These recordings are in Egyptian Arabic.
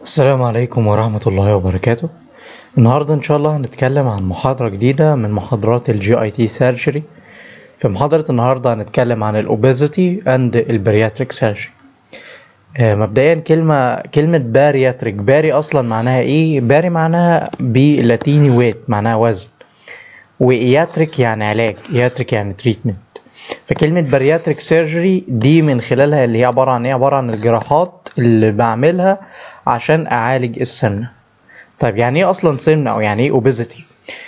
السلام عليكم ورحمة الله وبركاته النهاردة إن شاء الله هنتكلم عن محاضرة جديدة من محاضرات الجي اي تي سيرجري في محاضرة النهاردة هنتكلم عن الأوبيزيتي اند البرياتريك سيرجري مبدئيا كلمة كلمة بارياتريك باري أصلا معناها إيه؟ باري معناها باللاتيني ويت معناها وزن وإياتريك يعني علاج إياتريك يعني تريتمنت فكلمة بارياتريك سيرجري دي من خلالها اللي هي عبارة عن إيه؟ عبارة عن الجراحات اللي بعملها عشان أعالج السمنة طيب يعني إيه أصلا سمنة أو يعني إيه أوبيزيتي؟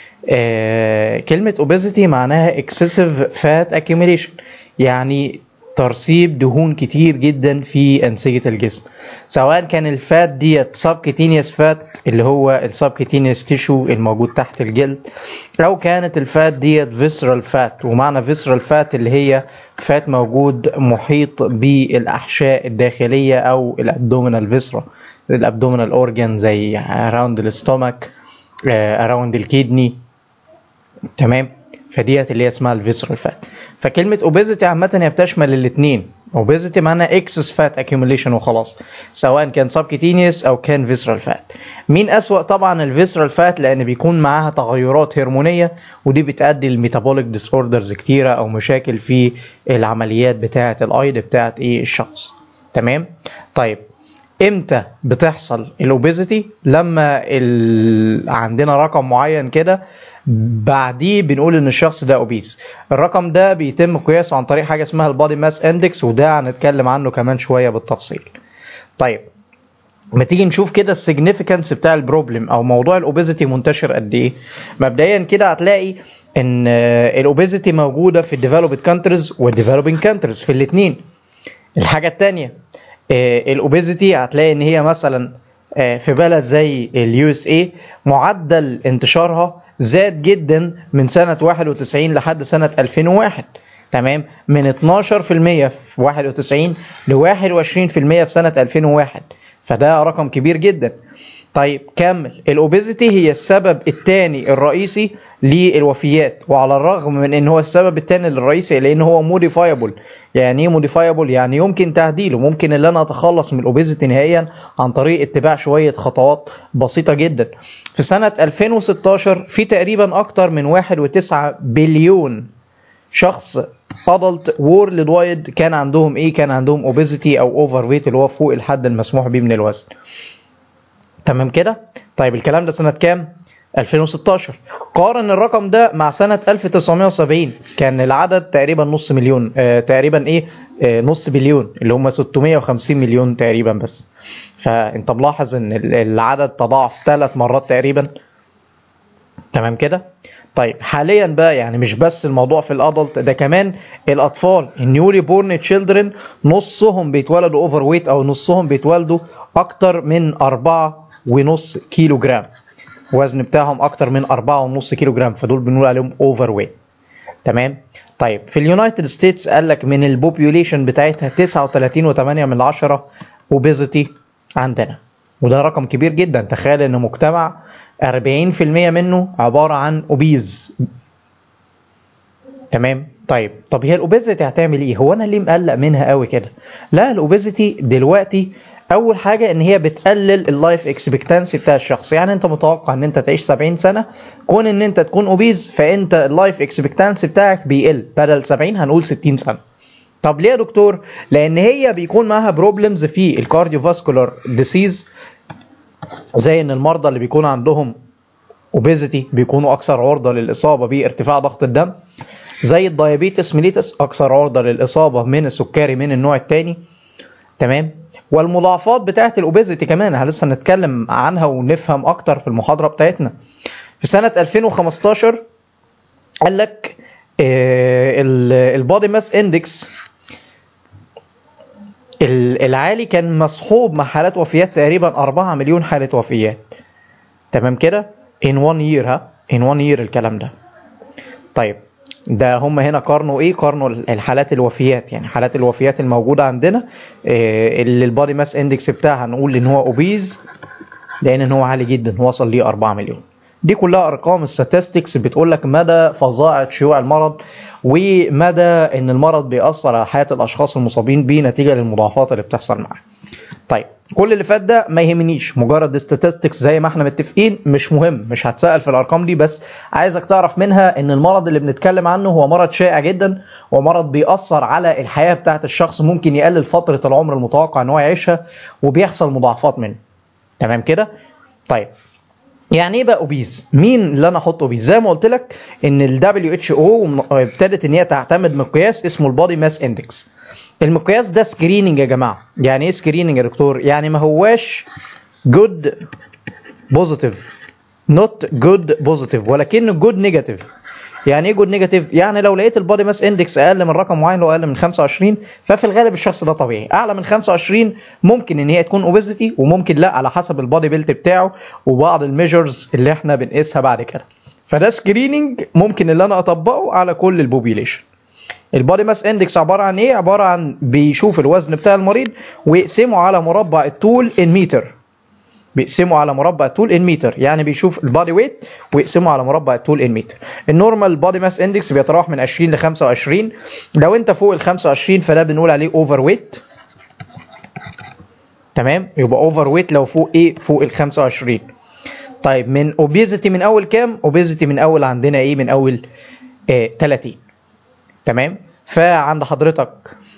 آه كلمة اوبيزيتي معناها excessive fat accumulation يعني ترسيب دهون كتير جدا في أنسجة الجسم سواء كان الفات ديت subcutaneous فات اللي هو السبكتينيوس تيشو الموجود تحت الجلد أو كانت الفات ديت visceral فات ومعنى visceral فات اللي هي فات موجود محيط بالأحشاء الداخلية أو الابدومينال فيسرا الابدومينال اورجان زي around الستومك around الكيدني تمام فديت اللي هي اسمها الفيسرال فات فكلمة اوبيزيتي عامة هي بتشمل الاثنين اوبيزيتي معناها اكسس فات اكيوميليشن وخلاص سواء كان سبكتينيوس او كان فيسرال فات مين اسوأ طبعا الفيسرال فات لان بيكون معاها تغيرات هرمونية ودي بتؤدي لميتابوليك ديس اوردرز كتيرة او مشاكل في العمليات بتاعة الايض بتاعة ايه الشخص تمام طيب امتى بتحصل الاوبيزيتي لما ال... عندنا رقم معين كده بعديه بنقول ان الشخص ده اوبيز الرقم ده بيتم قياسه عن طريق حاجه اسمها البادي ماس اندكس وده هنتكلم عنه كمان شويه بالتفصيل طيب ما تيجي نشوف كده السيجنيفيكانس بتاع البروبلم او موضوع الاوبيزيتي منتشر قد ايه مبدئيا كده هتلاقي ان الاوبيزيتي موجوده في الديفلوبد كانتريز والديفلوبينج كانتريز في الاثنين الحاجه الثانيه الاوبيزيتي هتلاقي ان هي مثلا في بلد زي اليو اس اي معدل انتشارها زاد جدا من سنة 91 لحد سنة 2001 تمام من 12% في 91 ل 21% في سنة 2001 فده رقم كبير جدا طيب كمل الاوبيزيتي هي السبب الثاني الرئيسي للوفيات وعلى الرغم من ان هو السبب الثاني الرئيسي لان هو موديفايبل يعني ايه موديفايبل يعني يمكن تعديله ممكن ان انا اتخلص من الاوبيزيتي نهائيا عن طريق اتباع شويه خطوات بسيطه جدا في سنه 2016 في تقريبا اكتر من 1.9 بليون شخص ادلت وورلد وايد كان عندهم ايه كان عندهم اوبيزيتي او اوفر ويت اللي هو فوق الحد المسموح به من الوزن تمام كده طيب الكلام ده سنه كام 2016 قارن الرقم ده مع سنة 1970 كان العدد تقريبا نص مليون آه تقريبا ايه آه نص بليون اللي هم 650 مليون تقريبا بس فانت ملاحظ ان العدد تضاعف ثلاث مرات تقريبا تمام كده طيب حاليا بقى يعني مش بس الموضوع في الادلت ده كمان الاطفال النيولي بورن تشيلدرن نصهم بيتولدوا اوفر ويت او نصهم بيتولدوا اكتر من أربعة ونص كيلو جرام وزن بتاعهم اكتر من أربعة ونص كيلو جرام فدول بنقول عليهم اوفر ويت تمام طيب في اليونايتد ستيتس قال لك من البوبيوليشن بتاعتها 39.8 من عشرة اوبيزيتي عندنا وده رقم كبير جدا تخيل ان مجتمع 40% منه عبارة عن اوبيز تمام طيب طب هي الاوبيزيتي هتعمل ايه هو انا ليه مقلق منها قوي كده لا الاوبيزيتي دلوقتي اول حاجه ان هي بتقلل اللايف اكسبكتانسي بتاع الشخص يعني انت متوقع ان انت تعيش 70 سنه كون ان انت تكون اوبيز فانت اللايف اكسبكتانسي بتاعك بيقل بدل 70 هنقول 60 سنه طب ليه يا دكتور لان هي بيكون معاها بروبلمز في الكارديوفاسكولار ديسيز زي ان المرضى اللي بيكون عندهم اوبيزيتي بيكونوا اكثر عرضه للاصابه بارتفاع ضغط الدم زي الدايابيتس ميليتس اكثر عرضه للاصابه من السكري من النوع الثاني تمام والمضاعفات بتاعه الاوبيزيتي كمان احنا لسه هنتكلم عنها ونفهم اكتر في المحاضره بتاعتنا في سنه 2015 قال لك البودي ماس اندكس العالي كان مصحوب مع حالات وفيات تقريبا 4 مليون حالة وفيات تمام كده in one year ها in one year الكلام ده طيب ده هم هنا قارنوا ايه قارنوا الحالات الوفيات يعني حالات الوفيات الموجودة عندنا إيه اللي البادي ماس اندكس بتاعها هنقول ان هو اوبيز لان ان هو عالي جدا وصل ليه 4 مليون دي كلها ارقام statistics بتقول لك مدى فظاعه شيوع المرض ومدى ان المرض بيأثر على حياه الاشخاص المصابين بيه نتيجه للمضاعفات اللي بتحصل معاه. طيب كل اللي فات ده ما يهمنيش مجرد statistics زي ما احنا متفقين مش مهم مش هتسأل في الارقام دي بس عايزك تعرف منها ان المرض اللي بنتكلم عنه هو مرض شائع جدا ومرض بيأثر على الحياة بتاعت الشخص ممكن يقلل فترة العمر المتوقع ان هو يعيشها وبيحصل مضاعفات منه تمام كده طيب يعني ايه بقى اوبيز؟ مين اللي انا احط اوبيز؟ زي ما قلت لك ان ال WHO ابتدت ان هي تعتمد مقياس اسمه البادي ماس اندكس. المقياس ده سكريننج يا جماعه، يعني ايه سكريننج يا دكتور؟ يعني ما هواش جود بوزيتيف نوت جود بوزيتيف ولكنه جود نيجاتيف. يعني ايه جود نيجاتيف؟ يعني لو لقيت البادي ماس اندكس اقل من رقم معين لو اقل من 25 ففي الغالب الشخص ده طبيعي، اعلى من 25 ممكن ان هي تكون اوبيزيتي وممكن لا على حسب البادي بيلت بتاعه وبعض الميجرز اللي احنا بنقيسها بعد كده. فده سكريننج ممكن اللي انا اطبقه على كل البوبيليشن. البادي ماس اندكس عباره عن ايه؟ عباره عن بيشوف الوزن بتاع المريض ويقسمه على مربع الطول ان متر. بيقسمه على مربع الطول ان متر يعني بيشوف البادي ويت ويقسمه على مربع الطول ان متر النورمال بادي ماس اندكس بيتراوح من 20 ل 25 لو انت فوق ال 25 فده بنقول عليه اوفر ويت تمام يبقى اوفر ويت لو فوق ايه فوق ال 25 طيب من اوبيزيتي من اول كام اوبيزيتي من اول عندنا ايه من اول آه 30 تمام فعند حضرتك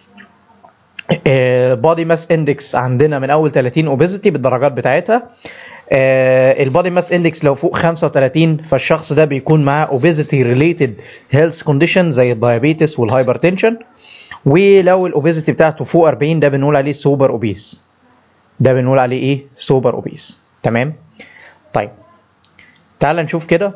بادي ماس اندكس عندنا من اول 30 اوبيزيتي بالدرجات بتاعتها البادي ماس اندكس لو فوق 35 فالشخص ده بيكون معاه اوبيزيتي ريليتد هيلث كونديشن زي الدايابيتس والهايبرتنشن ولو الاوبيزيتي بتاعته فوق 40 ده بنقول عليه سوبر اوبيز ده بنقول عليه ايه سوبر اوبيز تمام طيب تعال نشوف كده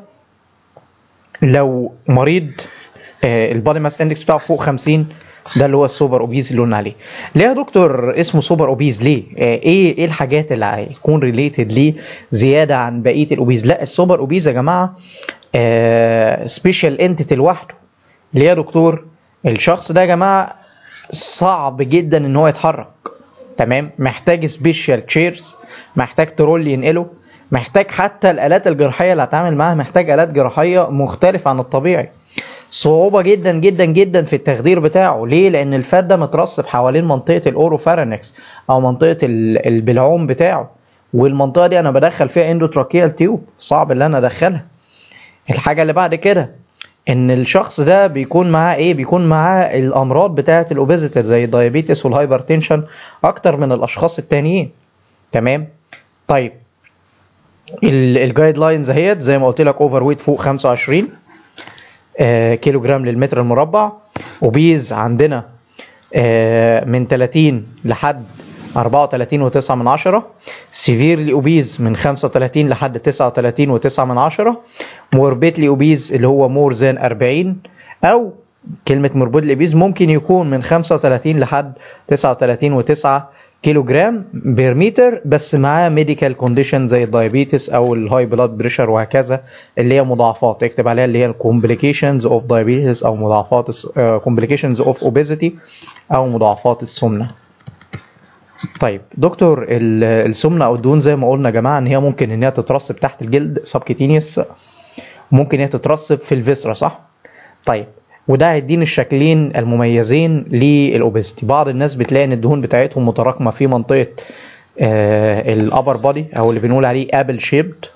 لو مريض البادي ماس اندكس بتاعه فوق 50 ده اللي هو السوبر اوبيز اللي قلنا عليه ليه يا دكتور اسمه سوبر اوبيز ليه آه ايه ايه الحاجات اللي هيكون ريليتد ليه زياده عن بقيه الاوبيز لا السوبر اوبيز يا جماعه آه سبيشال انتيتي لوحده ليه يا دكتور الشخص ده يا جماعه صعب جدا ان هو يتحرك تمام محتاج سبيشال تشيرز محتاج ترول ينقله محتاج حتى الالات الجراحيه اللي هتعامل معاها محتاج الات جراحيه مختلفه عن الطبيعي صعوبه جدا جدا جدا في التخدير بتاعه ليه لان الفات ده مترسب حوالين منطقه الاوروفارينكس او منطقه البلعوم بتاعه والمنطقه دي انا بدخل فيها اندوتراكيال تيوب صعب ان انا ادخلها الحاجه اللي بعد كده ان الشخص ده بيكون معاه ايه بيكون معاه الامراض بتاعه الاوبيزيتي زي الدايابيتس والهايبرتنشن اكتر من الاشخاص التانيين تمام طيب الجايد لاينز اهيت زي ما قلت لك اوفر ويت فوق 25 آه كيلو جرام للمتر المربع وبيز عندنا آه من 30 لحد 34 و9 من عشرة سيفيرلي اوبيز من 35 لحد 39 و9 من عشرة موربيتلي اوبيز اللي هو مور ذان 40 او كلمة موربيتلي اوبيز ممكن يكون من 35 لحد 39 و9 كيلو جرام بير متر بس معاه ميديكال كونديشن زي الدايابيتس او الهاي بلاد بريشر وهكذا اللي هي مضاعفات اكتب عليها اللي هي الكومبليكيشنز اوف دايابيتس او مضاعفات كومبليكيشنز اوف اوبيزيتي او مضاعفات السمنه طيب دكتور السمنه او الدهون زي ما قلنا يا جماعه ان هي ممكن ان هي تترسب تحت الجلد سبكيتينيوس ممكن هي تترسب في الفيسرا صح طيب وده هيديني الشكلين المميزين للاوبيزيتي بعض الناس بتلاقي ان الدهون بتاعتهم متراكمه في منطقه آه الابر بودي او اللي بنقول عليه ابل شيبد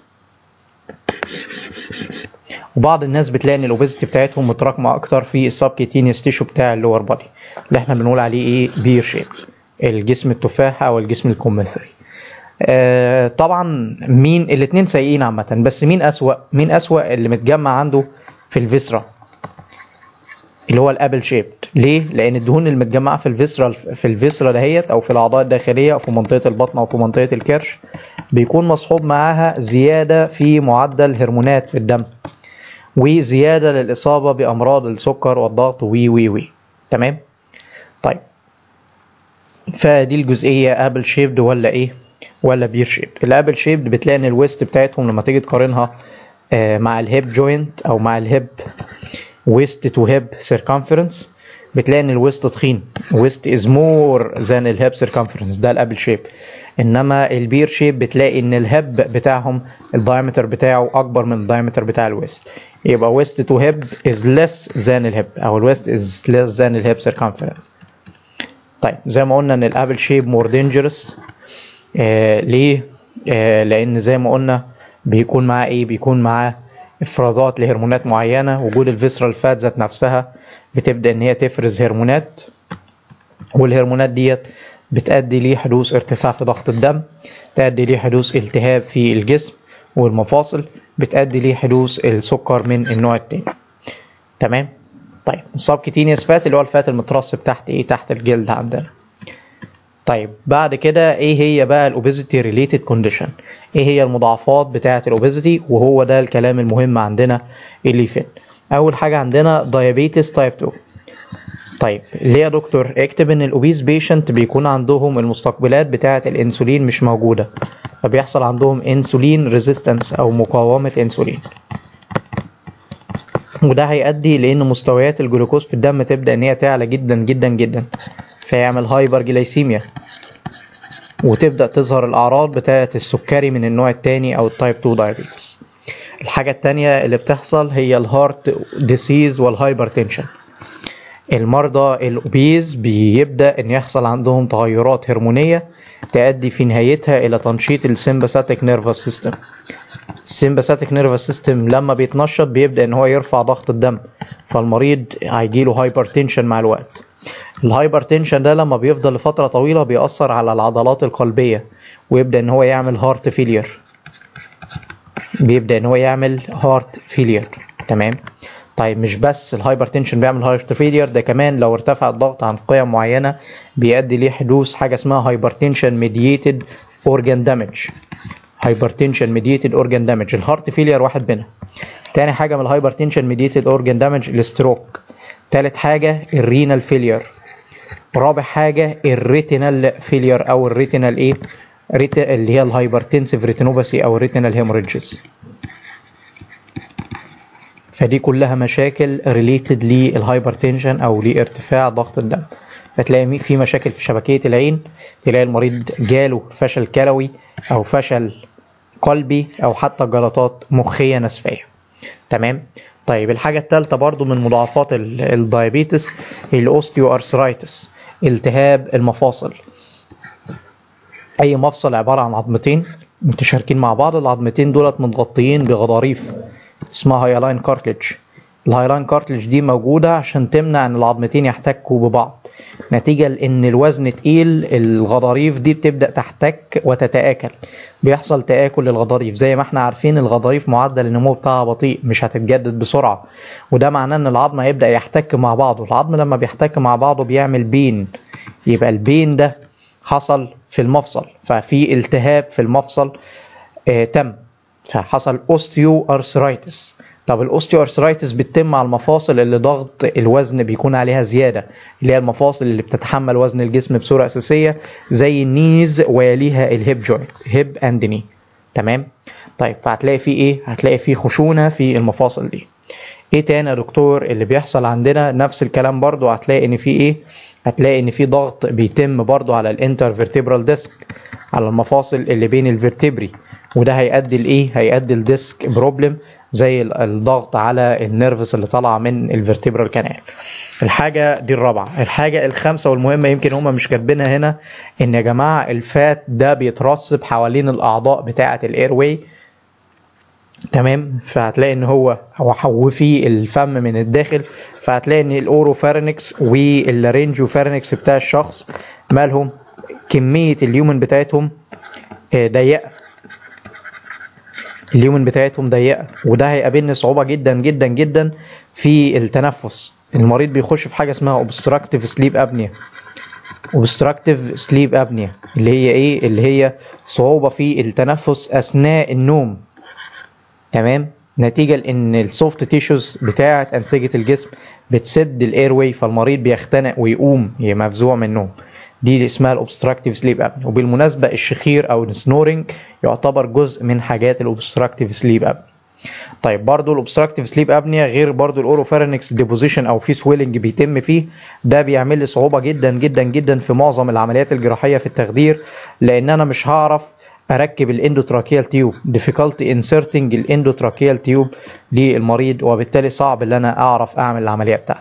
وبعض الناس بتلاقي ان الاوبيزيتي بتاعتهم متراكمه اكتر في السبكيتينيوس تيشو بتاع اللور بودي اللي احنا بنقول عليه ايه بير شيب الجسم التفاحه او الجسم الكمثري آه طبعا مين الاثنين سيئين عامه بس مين اسوا مين اسوا اللي متجمع عنده في الفيسرا اللي هو الابل شيبد ليه لان الدهون المتجمعه في الفيسرا في الفيسرا دهيت او في الاعضاء الداخليه او في منطقه البطن او في منطقه الكرش بيكون مصحوب معاها زياده في معدل هرمونات في الدم وزياده للاصابه بامراض السكر والضغط وي وي وي تمام طيب فدي الجزئيه ابل شيبد ولا ايه ولا بير شيبد الابل شيبد بتلاقي ان الويست بتاعتهم لما تيجي تقارنها مع الهيب جوينت او مع الهيب ويست تو هيب سيركمفرنس بتلاقي ان الويست تخين ويست از مور ذان الهيب سيركمفرنس ده الابل شيب انما البير شيب بتلاقي ان الهيب بتاعهم الدايمتر بتاعه اكبر من الدايمتر بتاع الويست يبقى ويست تو هيب از less ذان الهيب او الويست از less ذان الهيب سيركمفرنس طيب زي ما قلنا ان الابل شيب مور دينجرس آه ليه آه لان زي ما قلنا بيكون معاه ايه بيكون معاه افرازات لهرمونات معينه وجود الفيسرال فات ذات نفسها بتبدا ان هي تفرز هرمونات والهرمونات ديت بتؤدي لحدوث ارتفاع في ضغط الدم تؤدي لحدوث التهاب في الجسم والمفاصل بتؤدي لحدوث السكر من النوع التاني تمام طيب السبكتينيوس فات اللي هو الفات المترسب تحت ايه تحت الجلد عندنا طيب بعد كده ايه هي بقى الاوبيزيتي ريليتد كونديشن ايه هي المضاعفات بتاعه الاوبيزيتي وهو ده الكلام المهم عندنا اللي فين اول حاجه عندنا دايابيتس تايب 2 طيب ليه يا دكتور اكتب ان الاوبيز بيشنت بيكون عندهم المستقبلات بتاعه الانسولين مش موجوده فبيحصل عندهم انسولين ريزيستنس او مقاومه انسولين وده هيؤدي لان مستويات الجلوكوز في الدم تبدا ان هي تعلى جدا جدا جدا فيعمل هايبر جلايسيميا وتبدا تظهر الاعراض بتاعه السكري من النوع الثاني او التايب 2 دايابيتس الحاجه الثانيه اللي بتحصل هي الهارت ديسيز والهايبرتنشن المرضى الاوبيز بيبدا ان يحصل عندهم تغيرات هرمونيه تؤدي في نهايتها الى تنشيط السمباثيك نيرفس سيستم السمباثيك نيرفس سيستم لما بيتنشط بيبدا ان هو يرفع ضغط الدم فالمريض هيجيله هايبرتنشن مع الوقت الهايبرتنشن ده لما بيفضل لفتره طويله بيأثر على العضلات القلبيه ويبدا ان هو يعمل هارت فيلير بيبدا ان هو يعمل هارت فيلير تمام طيب مش بس الهايبرتنشن بيعمل هارت فيلير ده كمان لو ارتفع الضغط عن قيم معينه بيؤدي لحدوث حاجه اسمها هايبرتنشن ميدييتد اورجان دامج هايبرتنشن ميدييتد اورجان دامج الهارت فيلير واحد منها تاني حاجه من الهايبرتنشن ميدييتد اورجان دامج الستروك تالت حاجه الرينال فيلير رابع حاجه الريتينال فيلير او الريتينال ايه ريت اللي هي الهايبرتنسيف ريتينوباثي او الريتينال هيموريدجز فدي كلها مشاكل ريليتد للهايبرتنشن او لارتفاع ضغط الدم فتلاقي في مشاكل في شبكيه العين تلاقي المريض جاله فشل كلوي او فشل قلبي او حتى جلطات مخيه نسفيه تمام طيب الحاجه الثالثه برضو من مضاعفات الدايابيتس الاوستيو ارثرايتس التهاب المفاصل اي مفصل عباره عن عظمتين متشاركين مع بعض العظمتين دولت متغطيين بغضاريف اسمها هايلاين كارتلج الهايلاين كارتلج دي موجودة عشان تمنع ان العظمتين يحتكوا ببعض نتيجة لان الوزن تقيل الغضاريف دي بتبدأ تحتك وتتآكل بيحصل تآكل للغضاريف زي ما احنا عارفين الغضاريف معدل النمو بتاعها بطيء مش هتتجدد بسرعة وده معناه ان العظم هيبدأ يحتك مع بعضه العظم لما بيحتك مع بعضه بيعمل بين يبقى البين ده حصل في المفصل ففي التهاب في المفصل آه تم فحصل اوستيو ارثرايتس طب الاوستيو ارثرايتس بتتم مع المفاصل اللي ضغط الوزن بيكون عليها زياده اللي هي المفاصل اللي بتتحمل وزن الجسم بصوره اساسيه زي النيز ويليها الهيب جوينت هيب اند ني تمام طيب فهتلاقي في ايه هتلاقي في خشونه في المفاصل دي ايه تاني يا دكتور اللي بيحصل عندنا نفس الكلام برضو هتلاقي ان في ايه هتلاقي ان في ضغط بيتم برضو على الانترفيرتبرال ديسك على المفاصل اللي بين الفرتبري وده هيؤدي لايه هيؤدي لديسك بروبلم زي الضغط على النيرفس اللي طالعه من الفرتبرال كانال الحاجه دي الرابعه الحاجه الخامسه والمهمه يمكن هما مش كاتبينها هنا ان يا جماعه الفات ده بيترسب حوالين الاعضاء بتاعه الاير واي تمام فهتلاقي ان هو وفي الفم من الداخل فهتلاقي ان الاوروفارينكس والرينجيوفارينكس بتاع الشخص مالهم كميه اليومن بتاعتهم ضيقه اليومن بتاعتهم ضيقه وده هيقابلني صعوبه جدا جدا جدا في التنفس المريض بيخش في حاجه اسمها اوبستراكتيف سليب ابنيا اوبستراكتيف سليب ابنيا اللي هي ايه اللي هي صعوبه في التنفس اثناء النوم تمام نتيجه لان السوفت تيشوز بتاعه انسجه الجسم بتسد الاير واي فالمريض بيختنق ويقوم مفزوع من النوم دي اسمها الاوبستراكتيف سليب ابنيا وبالمناسبه الشخير او السنورنج يعتبر جزء من حاجات الاوبستراكتيف سليب ابنيا طيب برضو الاوبستراكتيف سليب ابنيا غير برضو الاوروفارينكس ديبوزيشن او في سويلنج بيتم فيه ده بيعمل لي صعوبه جدا جدا جدا في معظم العمليات الجراحيه في التخدير لان انا مش هعرف اركب الاندوتراكيال تيوب difficulty inserting الاندوتراكيال تيوب للمريض وبالتالي صعب ان انا اعرف اعمل العمليه بتاعتي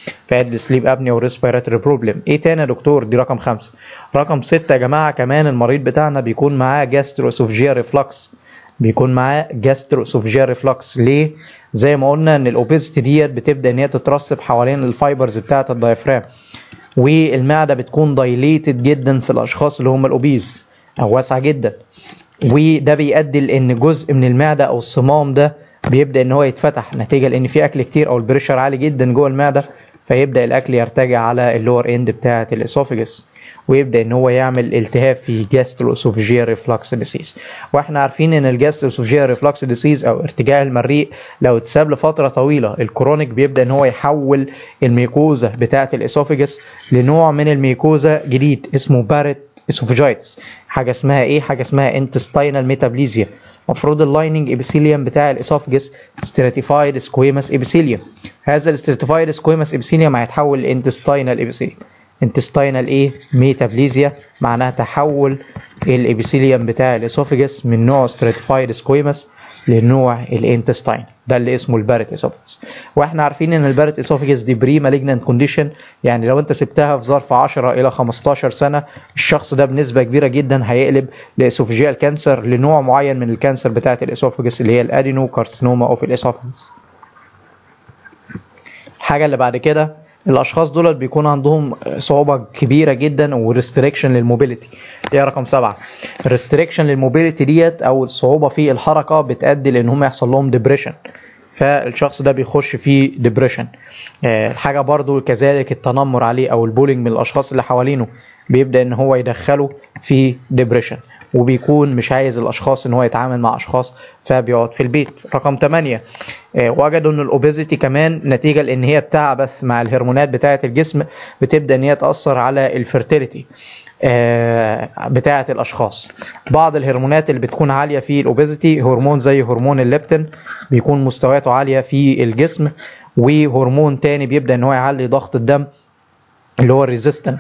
فاد سليب ابنيا وريسبيراتوري بروبلم ايه تاني يا دكتور دي رقم خمسة رقم ستة يا جماعة كمان المريض بتاعنا بيكون معاه جاستروسوفجيا ريفلكس بيكون معاه جاستروسوفجيا ريفلكس ليه زي ما قلنا ان الاوبيزيتي ديت بتبدا ان هي تترسب حوالين الفايبرز بتاعه الدايفرام والمعده بتكون دايليتد جدا في الاشخاص اللي هم الاوبيز او واسعه جدا وده بيؤدي لان جزء من المعده او الصمام ده بيبدا ان هو يتفتح نتيجه لان في اكل كتير او البريشر عالي جدا جوه المعده فيبدا الاكل يرتجع على اللور اند بتاعه الاسوفجس ويبدا ان هو يعمل التهاب في جاستروسوفجيا ريفلكس ديسيز واحنا عارفين ان الجاستروسوفجيا ريفلكس ديسيز او ارتجاع المريء لو اتساب لفتره طويله الكرونيك بيبدا ان هو يحول الميكوزا بتاعه الاسوفجس لنوع من الميكوزا جديد اسمه بارت اسوفجايتس حاجه اسمها ايه حاجه اسمها انتستينال ميتابليزيا المفروض اللايننج ابيثيليوم بتاع الاسوفجس ستراتيفايد سكويمس ابيثيليوم هذا الستراتيفايد سكويمس ابيثيليوم هيتحول لانتستينال ابيثيليوم انتستينال ايه ميتابليزيا معناها تحول الابيثيليوم بتاع الاسوفجس من نوع ستراتيفايد سكويمس للنوع الانتستين ده اللي اسمه البارت اسوفجس واحنا عارفين ان البارت اسوفجس دي بري مالجنانت كونديشن يعني لو انت سبتها في ظرف 10 الى 15 سنه الشخص ده بنسبه كبيره جدا هيقلب لاسوفجيال كانسر لنوع معين من الكانسر بتاعه الاسوفجس اللي هي الادينو كارسينوما اوف الاسوفجس الحاجه اللي بعد كده الاشخاص دول بيكون عندهم صعوبه كبيره جدا وريستريكشن للموبيليتي دي رقم سبعة الريستريكشن للموبيليتي ديت او الصعوبه في الحركه بتؤدي لان هم يحصل لهم ديبريشن فالشخص ده بيخش في ديبريشن الحاجه برضو كذلك التنمر عليه او البولينج من الاشخاص اللي حوالينه بيبدا ان هو يدخله في ديبريشن وبيكون مش عايز الاشخاص ان هو يتعامل مع اشخاص فبيقعد في البيت رقم 8 وجدوا ان الاوبيزيتي كمان نتيجه لان هي بتعبث مع الهرمونات بتاعه الجسم بتبدا ان هي تاثر على الفيرتيليتي بتاعه الاشخاص بعض الهرمونات اللي بتكون عاليه في الاوبيزيتي هرمون زي هرمون الليبتين بيكون مستوياته عاليه في الجسم وهرمون تاني بيبدا ان هو يعلي ضغط الدم اللي هو الريزيستنت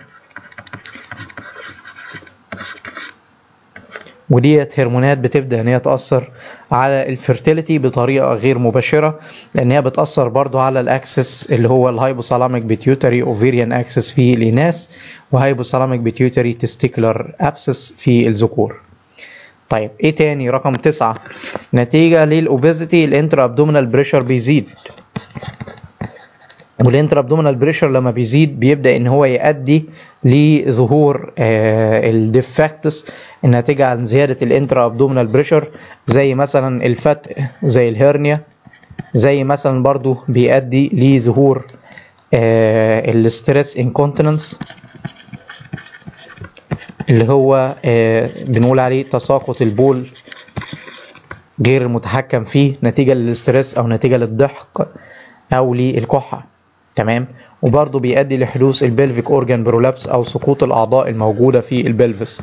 وديت هرمونات بتبدا ان هي تاثر على الفيرتيليتي بطريقه غير مباشره لان هي بتاثر برضو على الاكسس اللي هو الهايبوثالاميك بيتيوتري اوفيريان اكسس في الاناث وهايبوثالاميك بيتيوتري تستيكولار ابسس في الذكور طيب ايه تاني رقم تسعة نتيجة للاوبيزيتي الانترا ابدومينال بريشر بيزيد والانترا ابدومينال بريشر لما بيزيد بيبدا ان هو يؤدي لظهور آه الديفكتس الناتجه عن زياده الانترا ابدومينال بريشر زي مثلا الفتق زي الهرنيا زي مثلا برضو بيؤدي لظهور آه الستريس انكونتيننس اللي هو آه بنقول عليه تساقط البول غير المتحكم فيه نتيجه للاسترس او نتيجه للضحك او للكحه تمام وبرضه بيؤدي لحدوث البلفيك اورجان برولابس او سقوط الاعضاء الموجوده في البلفس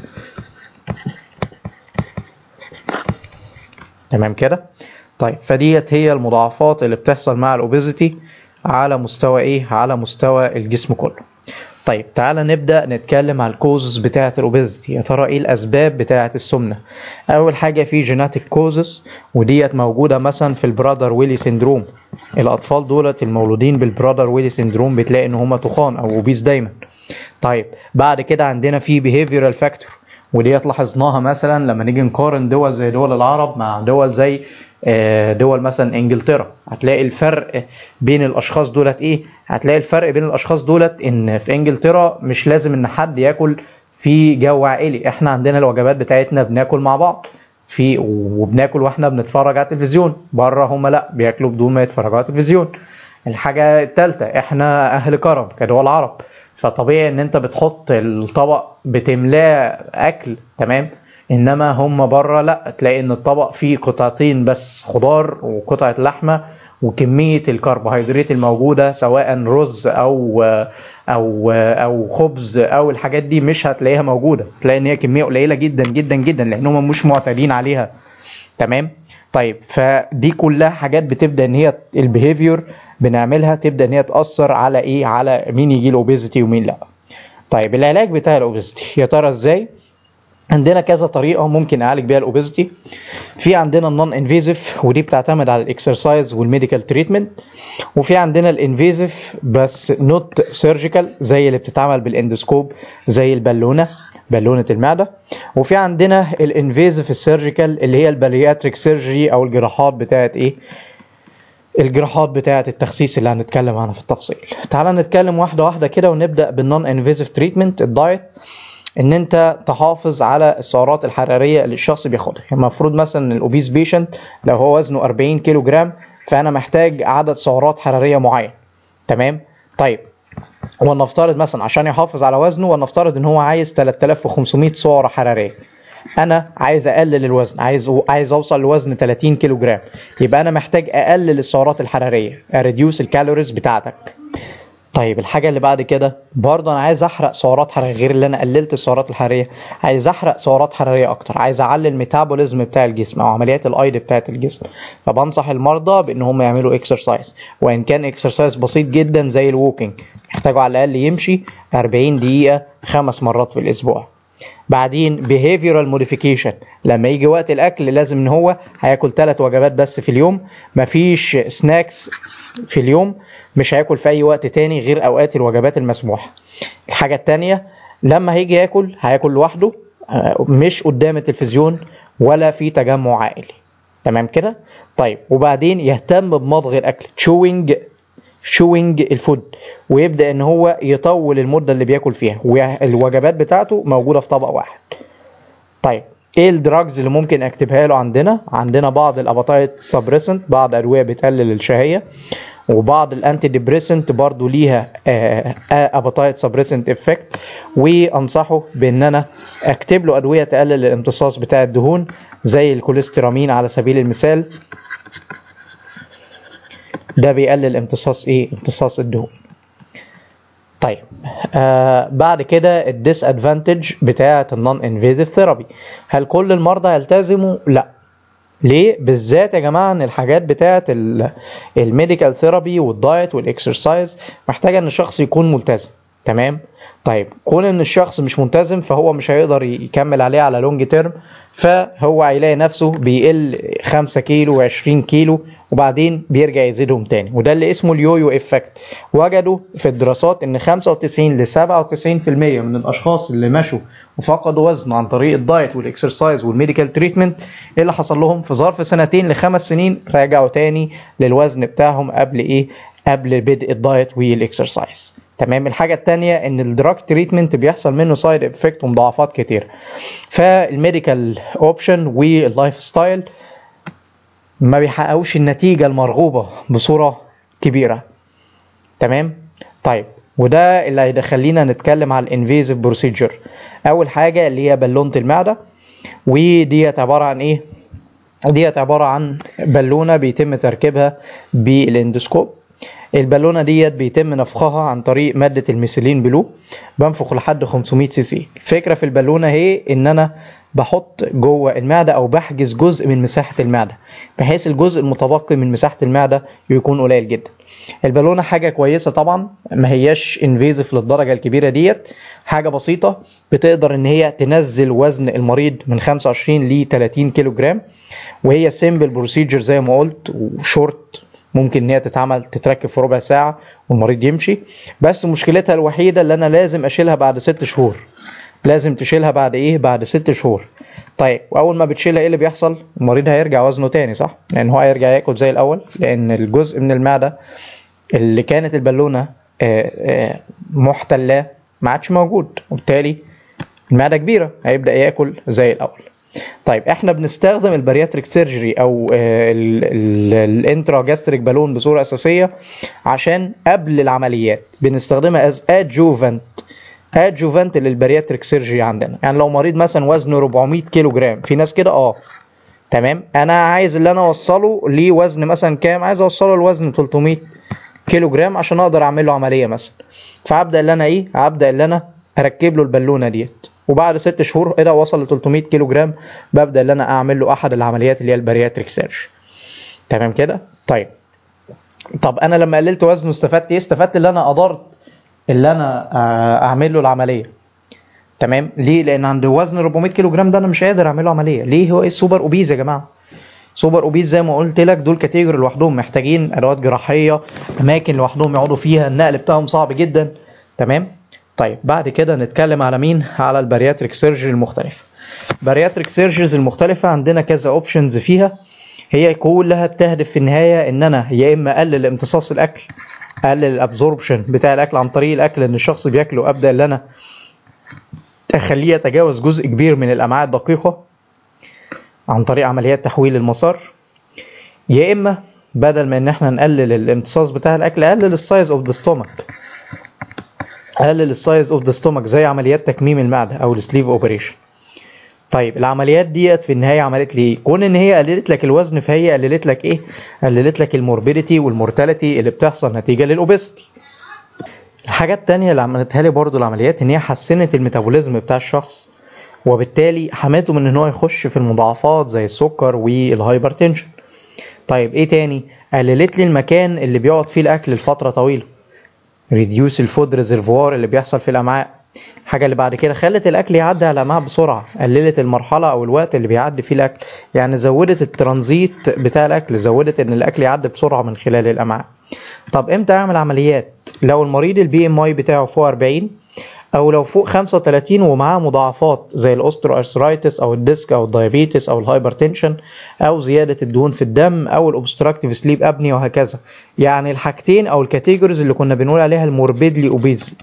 تمام كده طيب فديت هي المضاعفات اللي بتحصل مع الاوبيزيتي على مستوى ايه على مستوى الجسم كله طيب تعالى نبدا نتكلم على الكوزز بتاعه الاوبيزيتي يا ترى ايه الاسباب بتاعه السمنه اول حاجه في جيناتيك كوزز وديت موجوده مثلا في البرادر ويلي سيندروم الاطفال دولت المولودين بالبرادر ويلي سيندروم بتلاقي ان هم تخان او اوبيز دايما طيب بعد كده عندنا في behavioral فاكتور وديت لاحظناها مثلا لما نيجي نقارن دول زي دول العرب مع دول زي دول مثلا انجلترا هتلاقي الفرق بين الاشخاص دولت ايه هتلاقي الفرق بين الاشخاص دولت ان في انجلترا مش لازم ان حد ياكل في جو عائلي احنا عندنا الوجبات بتاعتنا بناكل مع بعض في وبناكل واحنا بنتفرج على التلفزيون بره هم لا بياكلوا بدون ما يتفرجوا على التلفزيون الحاجه الثالثه احنا اهل كرم كدول عرب فطبيعي ان انت بتحط الطبق بتملاه اكل تمام انما هم بره لا تلاقي ان الطبق فيه قطعتين بس خضار وقطعه لحمه وكميه الكربوهيدرات الموجوده سواء رز او او او خبز او الحاجات دي مش هتلاقيها موجوده تلاقي ان هي كميه قليله جدا جدا جدا لان هم مش معتادين عليها تمام طيب فدي كلها حاجات بتبدا ان هي البيهيفير بنعملها تبدا ان هي تاثر على ايه على مين يجي له اوبيزيتي ومين لا طيب العلاج بتاع الاوبيزيتي يا ترى ازاي عندنا كذا طريقه ممكن نعالج بيها الاوبيزيتي في عندنا النون انفيزيف ودي بتعتمد على الاكسرسايز والميديكال تريتمنت وفي عندنا الانفيزيف بس نوت سيرجيكال زي اللي بتتعمل بالاندوسكوب زي البالونه بالونه المعده وفي عندنا الانفيزيف السيرجيكال اللي هي البارياتريك سيرجري او الجراحات بتاعت ايه الجراحات بتاعه التخسيس اللي هنتكلم عنها في التفصيل تعال نتكلم واحده واحده كده ونبدا بالنون انفيزيف تريتمنت الدايت ان انت تحافظ على السعرات الحراريه اللي الشخص بياخدها يعني المفروض مثلا الاوبيس بيشنت لو هو وزنه 40 كيلو جرام فانا محتاج عدد سعرات حراريه معين تمام طيب ولنفترض مثلا عشان يحافظ على وزنه ولنفترض ان هو عايز 3500 سعره حراريه انا عايز اقلل الوزن عايز عايز اوصل لوزن 30 كيلو جرام يبقى انا محتاج اقلل السعرات الحراريه اريديوس الكالوريز بتاعتك طيب الحاجه اللي بعد كده برضه انا عايز احرق سعرات حراريه غير اللي انا قللت السعرات الحراريه عايز احرق سعرات حراريه اكتر عايز اعلي الميتابوليزم بتاع الجسم او عمليات الايض بتاعه الجسم فبنصح المرضى بان هم يعملوا اكسرسايز وان كان اكسرسايز بسيط جدا زي الووكينج يحتاجوا على الاقل يمشي 40 دقيقه خمس مرات في الاسبوع بعدين behavioral modification لما يجي وقت الاكل لازم ان هو هياكل ثلاث وجبات بس في اليوم مفيش سناكس في اليوم مش هياكل في اي وقت تاني غير اوقات الوجبات المسموحه الحاجه التانية لما هيجي ياكل هياكل لوحده مش قدام التلفزيون ولا في تجمع عائلي تمام كده طيب وبعدين يهتم بمضغ الاكل chewing شوينج الفود ويبدا ان هو يطول المده اللي بياكل فيها والوجبات بتاعته موجوده في طبق واحد طيب ايه الدراجز اللي ممكن اكتبها له عندنا عندنا بعض الاباتايت سبريسنت بعض ادويه بتقلل الشهيه وبعض الانتي ديبريسنت برضو ليها اباتايت سبريسنت افكت وانصحه بان انا اكتب له ادويه تقلل الامتصاص بتاع الدهون زي الكوليسترامين على سبيل المثال ده بيقلل امتصاص ايه امتصاص الدهون طيب آه بعد كده الديس ادفانتج بتاعه النون انفيزيف ثيرابي هل كل المرضى يلتزموا لا ليه بالذات يا جماعه ان الحاجات بتاعه الميديكال ثيرابي والدايت والاكسرسايز محتاجه ان الشخص يكون ملتزم تمام طيب كون ان الشخص مش ملتزم فهو مش هيقدر يكمل عليه على لونج تيرم فهو هيلاقي نفسه بيقل 5 كيلو و20 كيلو وبعدين بيرجع يزيدهم تاني وده اللي اسمه اليويو افكت وجدوا في الدراسات ان 95 ل 97% من الاشخاص اللي مشوا وفقدوا وزن عن طريق الدايت والاكسرسايز والميديكال تريتمنت ايه اللي حصل لهم في ظرف سنتين لخمس سنين رجعوا تاني للوزن بتاعهم قبل ايه قبل بدء الدايت والاكسرسايز تمام الحاجة التانية ان الدراج تريتمنت بيحصل منه سايد افكت ومضاعفات كتير فالميديكال اوبشن واللايف ستايل ما بيحققوش النتيجة المرغوبة بصورة كبيرة تمام طيب وده اللي هيخلينا نتكلم على الانفيزيف بروسيجر اول حاجة اللي هي بالونة المعدة وديت عبارة عن ايه ديت عبارة عن بالونة بيتم تركيبها بالاندوسكوب البالونه ديت بيتم نفخها عن طريق ماده الميثيلين بلو بنفخ لحد 500 سي سي الفكره في البالونه هي ان انا بحط جوه المعده او بحجز جزء من مساحه المعده بحيث الجزء المتبقي من مساحه المعده يكون قليل جدا البالونه حاجه كويسه طبعا ما هياش انفيزيف للدرجه الكبيره ديت حاجه بسيطه بتقدر ان هي تنزل وزن المريض من 25 ل 30 كيلو جرام وهي سيمبل بروسيجر زي ما قلت وشورت ممكن ان هي تتعمل تتركب في ربع ساعه والمريض يمشي بس مشكلتها الوحيده اللي انا لازم اشيلها بعد ست شهور لازم تشيلها بعد ايه بعد ست شهور طيب واول ما بتشيلها ايه اللي بيحصل المريض هيرجع وزنه تاني صح لان هو هيرجع ياكل زي الاول لان الجزء من المعده اللي كانت البالونه محتلاه ما عادش موجود وبالتالي المعده كبيره هيبدا ياكل زي الاول طيب احنا بنستخدم البارياتريك سيرجري او الانترا جاستريك بالون بصوره اساسيه عشان قبل العمليات بنستخدمها از ادجوفنت ادجوفنت للبارياتريك سيرجري عندنا يعني لو مريض مثلا وزنه 400 كيلو جرام في ناس كده اه تمام انا عايز اللي انا اوصله لوزن مثلا كام عايز اوصله لوزن 300 كيلو جرام عشان اقدر اعمل له عمليه مثلا فهبدا اللي انا ايه هبدا اللي انا اركب له البالونه ديت وبعد ست شهور كده وصل ل 300 كيلو جرام ببدا ان انا اعمل له احد العمليات اللي هي البارياتريك سيرج تمام كده طيب طب انا لما قللت وزنه استفدت ايه استفدت ان انا قدرت اللي انا اعمل له العمليه تمام ليه لان عند وزن 400 كيلو جرام ده انا مش قادر اعمل له عمليه ليه هو ايه السوبر اوبيز يا جماعه سوبر اوبيز زي ما قلت لك دول كاتيجوري لوحدهم محتاجين ادوات جراحيه اماكن لوحدهم يقعدوا فيها النقل بتاعهم صعب جدا تمام طيب بعد كده نتكلم على مين على البارياتريك سيرجري المختلفه بارياتريك سيرجريز المختلفه عندنا كذا اوبشنز فيها هي كلها بتهدف في النهايه ان انا يا اما اقلل امتصاص الاكل اقلل الابزوربشن بتاع الاكل عن طريق الاكل ان الشخص بياكله ابدا ان انا اخليه يتجاوز جزء كبير من الامعاء الدقيقه عن طريق عمليات تحويل المسار يا اما بدل ما ان احنا نقلل الامتصاص بتاع الاكل اقلل السايز اوف ذا ستومك اقلل السايز اوف ذا ستومك زي عمليات تكميم المعده او السليف اوبريشن طيب العمليات ديت في النهايه عملت لي ايه؟ كون ان هي قللت لك الوزن فهي قللت لك ايه؟ قللت لك الموربيديتي والمورتاليتي اللي بتحصل نتيجه للاوبستي. الحاجات التانية اللي عملتها لي برضو العمليات ان هي حسنت الميتابوليزم بتاع الشخص وبالتالي حماته من ان هو يخش في المضاعفات زي السكر والهايبرتنشن. طيب ايه تاني؟ قللت لي المكان اللي بيقعد فيه الاكل لفتره طويله. ريديوس الفود ريزرفوار اللي بيحصل في الامعاء الحاجه اللي بعد كده خلت الاكل يعدي على الامعاء بسرعه قللت المرحله او الوقت اللي بيعدي فيه الاكل يعني زودت الترانزيت بتاع الاكل زودت ان الاكل يعدي بسرعه من خلال الامعاء طب امتى اعمل عمليات لو المريض البي ام اي بتاعه فوق 40 او لو فوق 35 ومعاه مضاعفات زي الاوسترو ارثرايتس او الديسك او الدايابيتس او الهايبرتنشن او زياده الدهون في الدم او الاوبستراكتيف سليب ابني وهكذا يعني الحاجتين او الكاتيجوريز اللي كنا بنقول عليها الموربيدلي اوبيز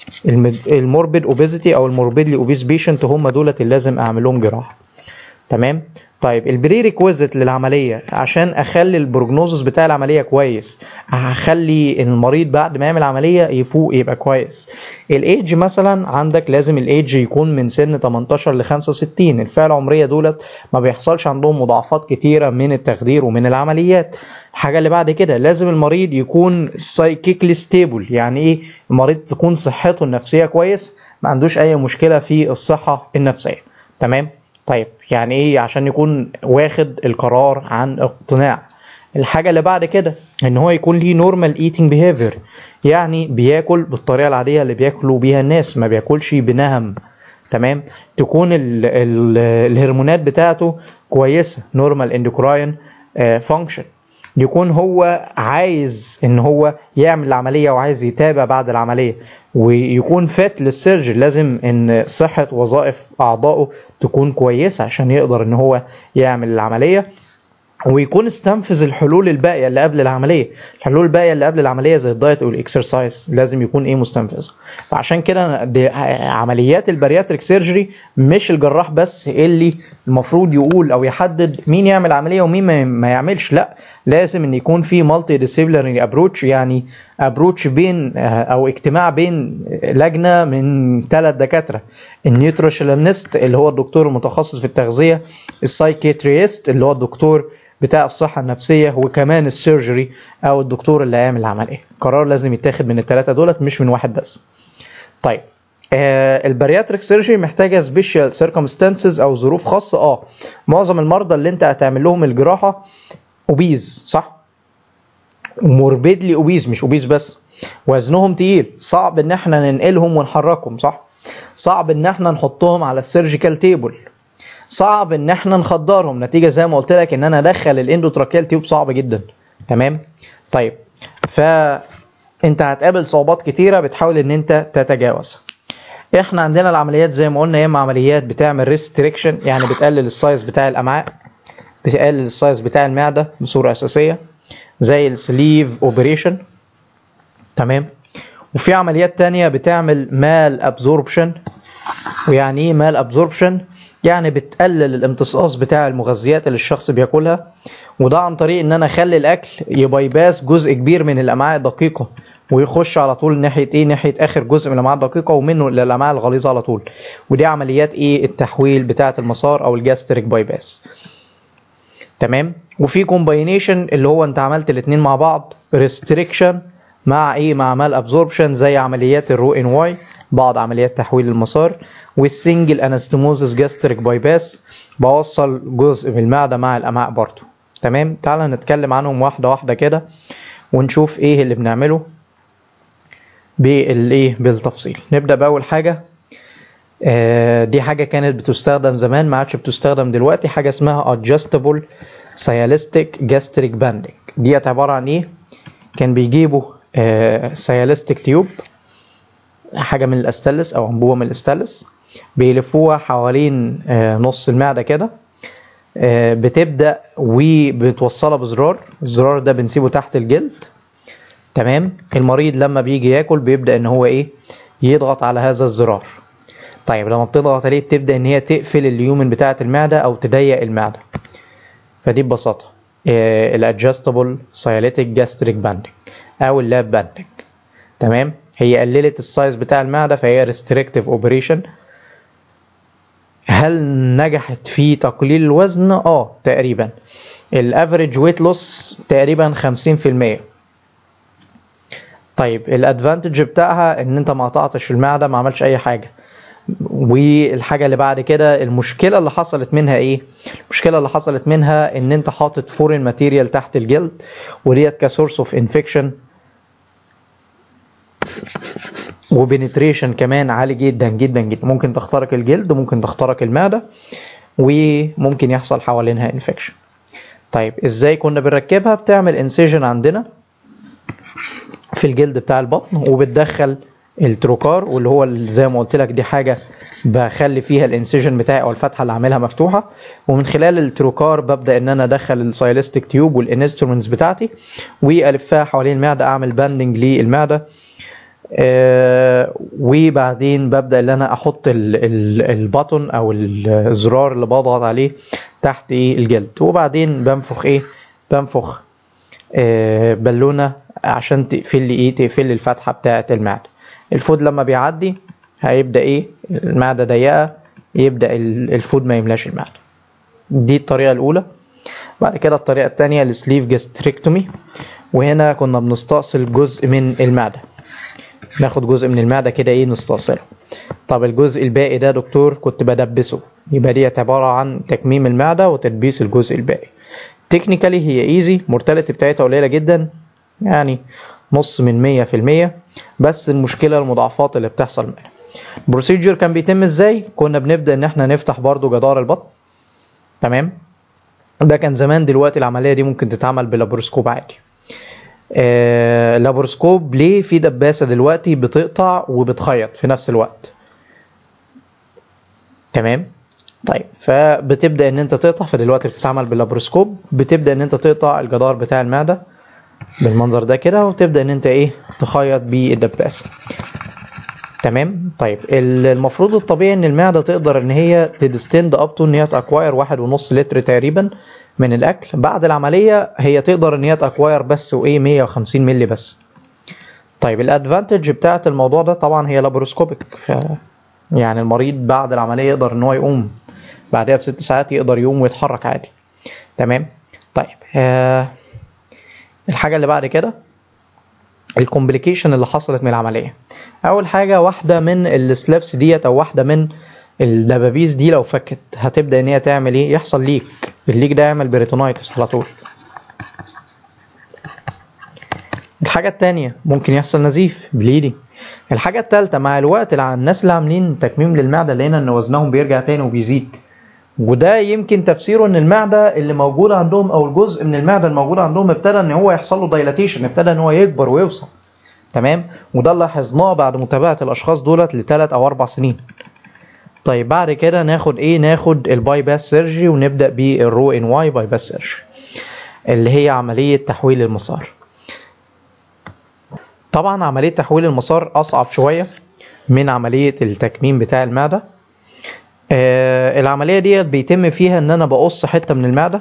الموربيد اوبيزيتي او الموربيدلي اوبيز بيشنت هم دولت اللي لازم اعمل لهم جراحه تمام طيب البري ريكويزيت للعمليه عشان اخلي البروجنوزس بتاع العمليه كويس هخلي المريض بعد ما يعمل عمليه يفوق يبقى كويس الايدج مثلا عندك لازم الايدج يكون من سن 18 ل 65 الفئه العمريه دولت ما بيحصلش عندهم مضاعفات كتيره من التخدير ومن العمليات الحاجه اللي بعد كده لازم المريض يكون سايكيكلي ستيبل يعني ايه المريض تكون صحته النفسيه كويس ما عندوش اي مشكله في الصحه النفسيه تمام طيب يعني ايه عشان يكون واخد القرار عن اقتناع الحاجه اللي بعد كده ان هو يكون ليه نورمال ايتنج بيهيفير يعني بياكل بالطريقه العاديه اللي بياكلوا بيها الناس ما بياكلش بنهم تمام تكون ال ال الهرمونات بتاعته كويسه نورمال اندوكراين فانكشن يكون هو عايز ان هو يعمل العمليه وعايز يتابع بعد العمليه ويكون فات للسيرجن لازم ان صحه وظائف اعضائه تكون كويسه عشان يقدر ان هو يعمل العمليه ويكون استنفذ الحلول الباقيه اللي قبل العمليه الحلول الباقيه اللي قبل العمليه زي الدايت او الاكسرسايز لازم يكون ايه مستنفذ فعشان كده دي عمليات البارياتريك سيرجري مش الجراح بس اللي المفروض يقول او يحدد مين يعمل عمليه ومين ما يعملش لا لازم ان يكون في مالتي ديسيبلينري ابروتش يعني ابروتش بين او اجتماع بين لجنه من ثلاث دكاتره النيوتروشالنست اللي هو الدكتور المتخصص في التغذيه السايكيتريست اللي هو الدكتور بتاع الصحة النفسية وكمان السيرجري أو الدكتور اللي هيعمل العملية قرار لازم يتاخد من الثلاثة دولت مش من واحد بس طيب آه البارياتريك سيرجري محتاجة سبيشال سيركمستانسز أو ظروف خاصة اه معظم المرضى اللي أنت هتعمل لهم الجراحة أوبيز صح؟ موربيدلي أوبيز مش أوبيز بس وزنهم تقيل صعب ان احنا ننقلهم ونحركهم صح صعب ان احنا نحطهم على السيرجيكال تيبل صعب ان احنا نخدرهم نتيجه زي ما قلت لك ان انا ادخل الاندوتراكيال تيوب صعب جدا تمام طيب ف انت هتقابل صعوبات كتيره بتحاول ان انت تتجاوزها احنا عندنا العمليات زي ما قلنا يا اما عمليات بتعمل ريستريكشن يعني بتقلل السايز بتاع الامعاء بتقلل السايز بتاع المعده بصوره اساسيه زي السليف اوبريشن تمام وفي عمليات تانية بتعمل مال ابزوربشن ويعني ايه مال ابزوربشن يعني بتقلل الامتصاص بتاع المغذيات اللي الشخص بياكلها وده عن طريق ان انا اخلي الاكل يبايباس جزء كبير من الامعاء الدقيقه ويخش على طول ناحيه ايه ناحيه اخر جزء من الامعاء الدقيقه ومنه للامعاء الغليظه على طول ودي عمليات ايه التحويل بتاعه المسار او الجاستريك بايباس تمام وفي كومباينيشن اللي هو انت عملت الاثنين مع بعض ريستريكشن مع ايه مع مال ابزوربشن زي عمليات الرو ان واي بعض عمليات تحويل المسار والسنجل انستموزس جاستريك بايباس بوصل جزء من المعده مع الامعاء برضو تمام تعال نتكلم عنهم واحده واحده كده ونشوف ايه اللي بنعمله بالايه بالتفصيل نبدا باول حاجه آه، دي حاجة كانت بتستخدم زمان ما عادش بتستخدم دلوقتي حاجة اسمها adjustable sialistic gastric banding ديت عبارة عن ايه كان بيجيبوا سيالستيك تيوب حاجة من الاستانلس او انبوبة من الاستانلس بيلفوها حوالين آه، نص المعدة كده آه، بتبدأ وبتوصلها بزرار الزرار ده بنسيبه تحت الجلد تمام المريض لما بيجي ياكل بيبدأ ان هو ايه يضغط على هذا الزرار طيب لما بتضغط عليه بتبدأ ان هي تقفل اليومن بتاعة المعدة او تضيق المعدة فدي ببساطة الادجستبل سايليتيك جاستريك باندنج او اللاب باندنج تمام هي قللت السايز بتاع المعدة فهي ريستريكتيف اوبريشن هل نجحت في تقليل الوزن؟ اه تقريبا الافريج ويت لوس تقريبا 50% طيب الادفانتج بتاعها ان انت ما قطعتش المعده ما عملش اي حاجه والحاجه اللي بعد كده المشكله اللي حصلت منها ايه المشكله اللي حصلت منها ان انت حاطط فورين ماتيريال تحت الجلد وديت كسورس اوف انفكشن وبنتريشن كمان عالي جدا جدا جدا ممكن تخترق الجلد ممكن تخترق المعده وممكن يحصل حوالينها انفكشن طيب ازاي كنا بنركبها بتعمل انسيجن عندنا في الجلد بتاع البطن وبتدخل التروكار واللي هو اللي زي ما قلت لك دي حاجه بخلي فيها الانسيجن بتاعي او الفتحه اللي عاملها مفتوحه ومن خلال التروكار ببدا ان انا ادخل السايلستيك تيوب والانسترومنتس بتاعتي والفها حوالين المعده اعمل باندنج للمعده آه وبعدين ببدا ان انا احط البطن او الزرار اللي بضغط عليه تحت ايه الجلد وبعدين بنفخ ايه بنفخ آه بالونه عشان تقفل لي ايه تقفل لي الفتحه بتاعه المعده الفود لما بيعدي هيبدا ايه المعده ضيقه يبدا الفود ما يملاش المعده دي الطريقه الاولى بعد كده الطريقه الثانيه السليف جاستريكتومي وهنا كنا بنستأصل جزء من المعده ناخد جزء من المعده كده ايه نستأصله طب الجزء الباقي ده دكتور كنت بدبسه يبقى ديت عباره عن تكميم المعده وتدبيس الجزء الباقي تكنيكالي هي ايزي مورتاليتي بتاعتها قليله جدا يعني نص من مية في المية بس المشكلة المضاعفات اللي بتحصل منها البروسيجر كان بيتم ازاي كنا بنبدأ ان احنا نفتح برضو جدار البطن تمام ده كان زمان دلوقتي العملية دي ممكن تتعمل بلابروسكوب عادي آه لابروسكوب ليه في دباسة دلوقتي بتقطع وبتخيط في نفس الوقت تمام طيب فبتبدا ان انت تقطع فدلوقتي بتتعمل باللابروسكوب بتبدا ان انت تقطع الجدار بتاع المعده بالمنظر ده كده وتبدا ان انت ايه تخيط بالدباسه تمام طيب المفروض الطبيعي ان المعده تقدر ان هي تدستند اب تو ان هي تاكواير واحد ونص لتر تقريبا من الاكل بعد العمليه هي تقدر ان هي تاكواير بس وايه 150 مللي بس طيب الادفانتج بتاعت الموضوع ده طبعا هي لابروسكوبيك ف يعني المريض بعد العمليه يقدر ان هو يقوم بعدها بست ساعات يقدر يقوم ويتحرك عادي تمام طيب آه الحاجه اللي بعد كده الكومبليكيشن اللي حصلت من العمليه اول حاجه واحده من السلابس ديت او واحده من الدبابيس دي لو فكت هتبدا ان هي تعمل ايه يحصل ليك الليك ده يعمل بريتونايتس على طول الحاجة التانية ممكن يحصل نزيف بليدي الحاجة التالتة مع الوقت الناس اللي عاملين تكميم للمعدة لقينا ان وزنهم بيرجع تاني وبيزيد وده يمكن تفسيره ان المعده اللي موجوده عندهم او الجزء من المعده الموجود عندهم ابتدى ان هو يحصل له دايلاتيشن ابتدى ان هو يكبر ويوصل تمام وده اللي لاحظناه بعد متابعه الاشخاص دولت لثلاث او اربع سنين طيب بعد كده ناخد ايه ناخد الباي باس سيرجي ونبدا بالرو ان واي باي باس سيرجي اللي هي عمليه تحويل المسار طبعا عمليه تحويل المسار اصعب شويه من عمليه التكميم بتاع المعده آه العمليه ديت بيتم فيها ان انا بقص حته من المعده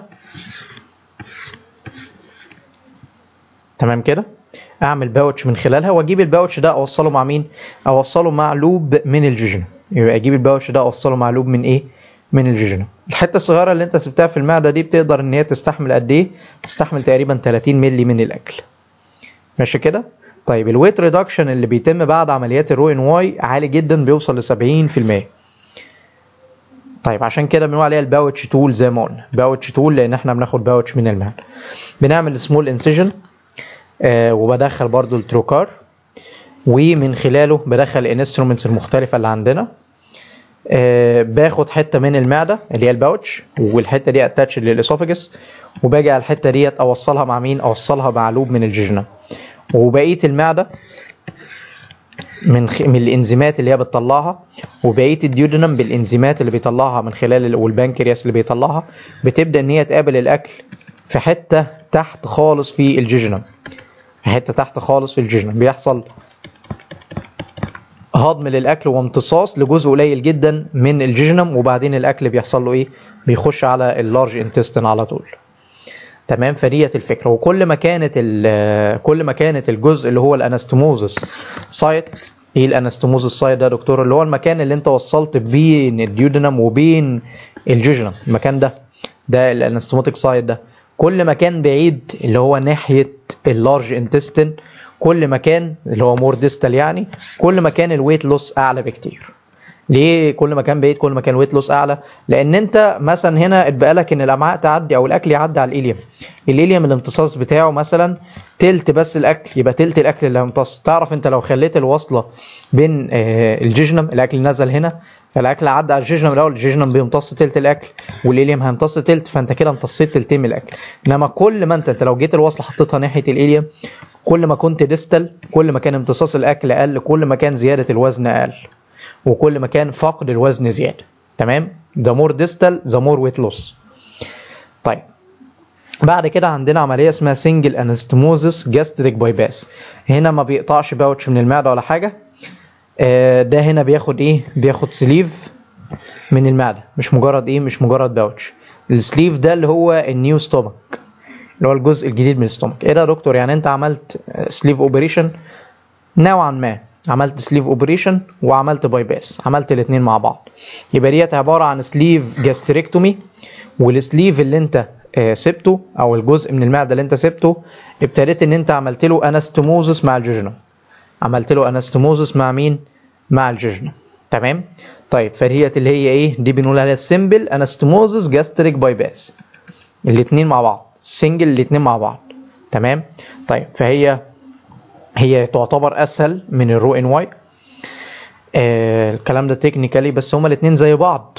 تمام كده اعمل باوتش من خلالها واجيب الباوتش ده اوصله مع مين اوصله مع لوب من الجيجنم يبقى اجيب الباوتش ده اوصله مع لوب من ايه من الجيجنم الحته الصغيره اللي انت سبتها في المعده دي بتقدر ان هي تستحمل قد ايه تستحمل تقريبا 30 مللي من الاكل ماشي كده طيب الويت ريدكشن اللي بيتم بعد عمليات الرو ان واي عالي جدا بيوصل ل 70% طيب عشان كده بنقول عليها الباوتش تول زي ما قلنا باوتش تول لان احنا بناخد باوتش من المعده بنعمل سمول انسيجن آه وبدخل برضو التروكار ومن خلاله بدخل الانسترومنتس المختلفه اللي عندنا آه باخد حته من المعده اللي هي الباوتش والحته دي اتاتش للاسوفجس وباجي على الحته ديت اوصلها مع مين اوصلها مع لوب من الججنه وبقيه المعده من خ... من الانزيمات اللي هي بتطلعها وبقيه الديودنم بالانزيمات اللي بيطلعها من خلال ال... والبنكرياس اللي بيطلعها بتبدا ان هي تقابل الاكل في حته تحت خالص في الججنم في حته تحت خالص في الججنم بيحصل هضم للاكل وامتصاص لجزء قليل جدا من الججنم وبعدين الاكل بيحصل له ايه بيخش على اللارج انتستين على طول تمام فديت الفكره وكل ما كانت كل ما كانت الجزء اللي هو الانستموزس سايت ايه الانستموزس سايت ده يا دكتور اللي هو المكان اللي انت وصلت بين الديودنم وبين الججنم المكان ده ده الانستموتيك سايت ده كل ما كان بعيد اللي هو ناحيه اللارج انتستين كل ما كان اللي هو مور ديستال يعني كل ما كان الويت لوس اعلى بكتير ليه كل ما كان بعيد كل ما كان ويت لوس اعلى لان انت مثلا هنا اتبقى لك ان الامعاء تعدي او الاكل يعدي على الاليوم الاليوم الامتصاص بتاعه مثلا تلت بس الاكل يبقى تلت الاكل اللي هيمتص تعرف انت لو خليت الوصله بين الججنم الاكل نزل هنا فالاكل عدى على الججنم الاول الججنم بيمتص تلت الاكل والاليوم هيمتص تلت فانت كده امتصيت تلتين من الاكل انما كل ما انت انت لو جيت الوصله حطيتها ناحيه الاليوم كل ما كنت ديستال كل ما كان امتصاص الاكل اقل كل ما كان زياده الوزن اقل وكل ما كان فقد الوزن زياده تمام ذا مور ديستال ذا مور ويت لوس طيب بعد كده عندنا عمليه اسمها سنجل انستموزس جاستريك باي باس هنا ما بيقطعش باوتش من المعده ولا حاجه آه ده هنا بياخد ايه بياخد سليف من المعده مش مجرد ايه مش مجرد باوتش السليف ده اللي هو النيو ستومك اللي هو الجزء الجديد من الستومك ايه ده يا دكتور يعني انت عملت سليف اوبريشن نوعا ما عملت سليف اوبريشن وعملت باي باس عملت الاثنين مع بعض يبقى ديت عباره عن سليف جاستريكتومي والسليف اللي انت سبته او الجزء من المعده اللي انت سبته ابتديت ان انت عملت له انستموزس مع الججنم عملت له انستموزس مع مين مع الججنم تمام طيب فديت اللي هي ايه دي بنقول عليها سمبل انستموزس جاستريك باي باس الاثنين مع بعض سنجل الاثنين مع بعض تمام طيب فهي هي تعتبر اسهل من الرو ان واي آه الكلام ده تكنيكالي بس هما الاثنين زي بعض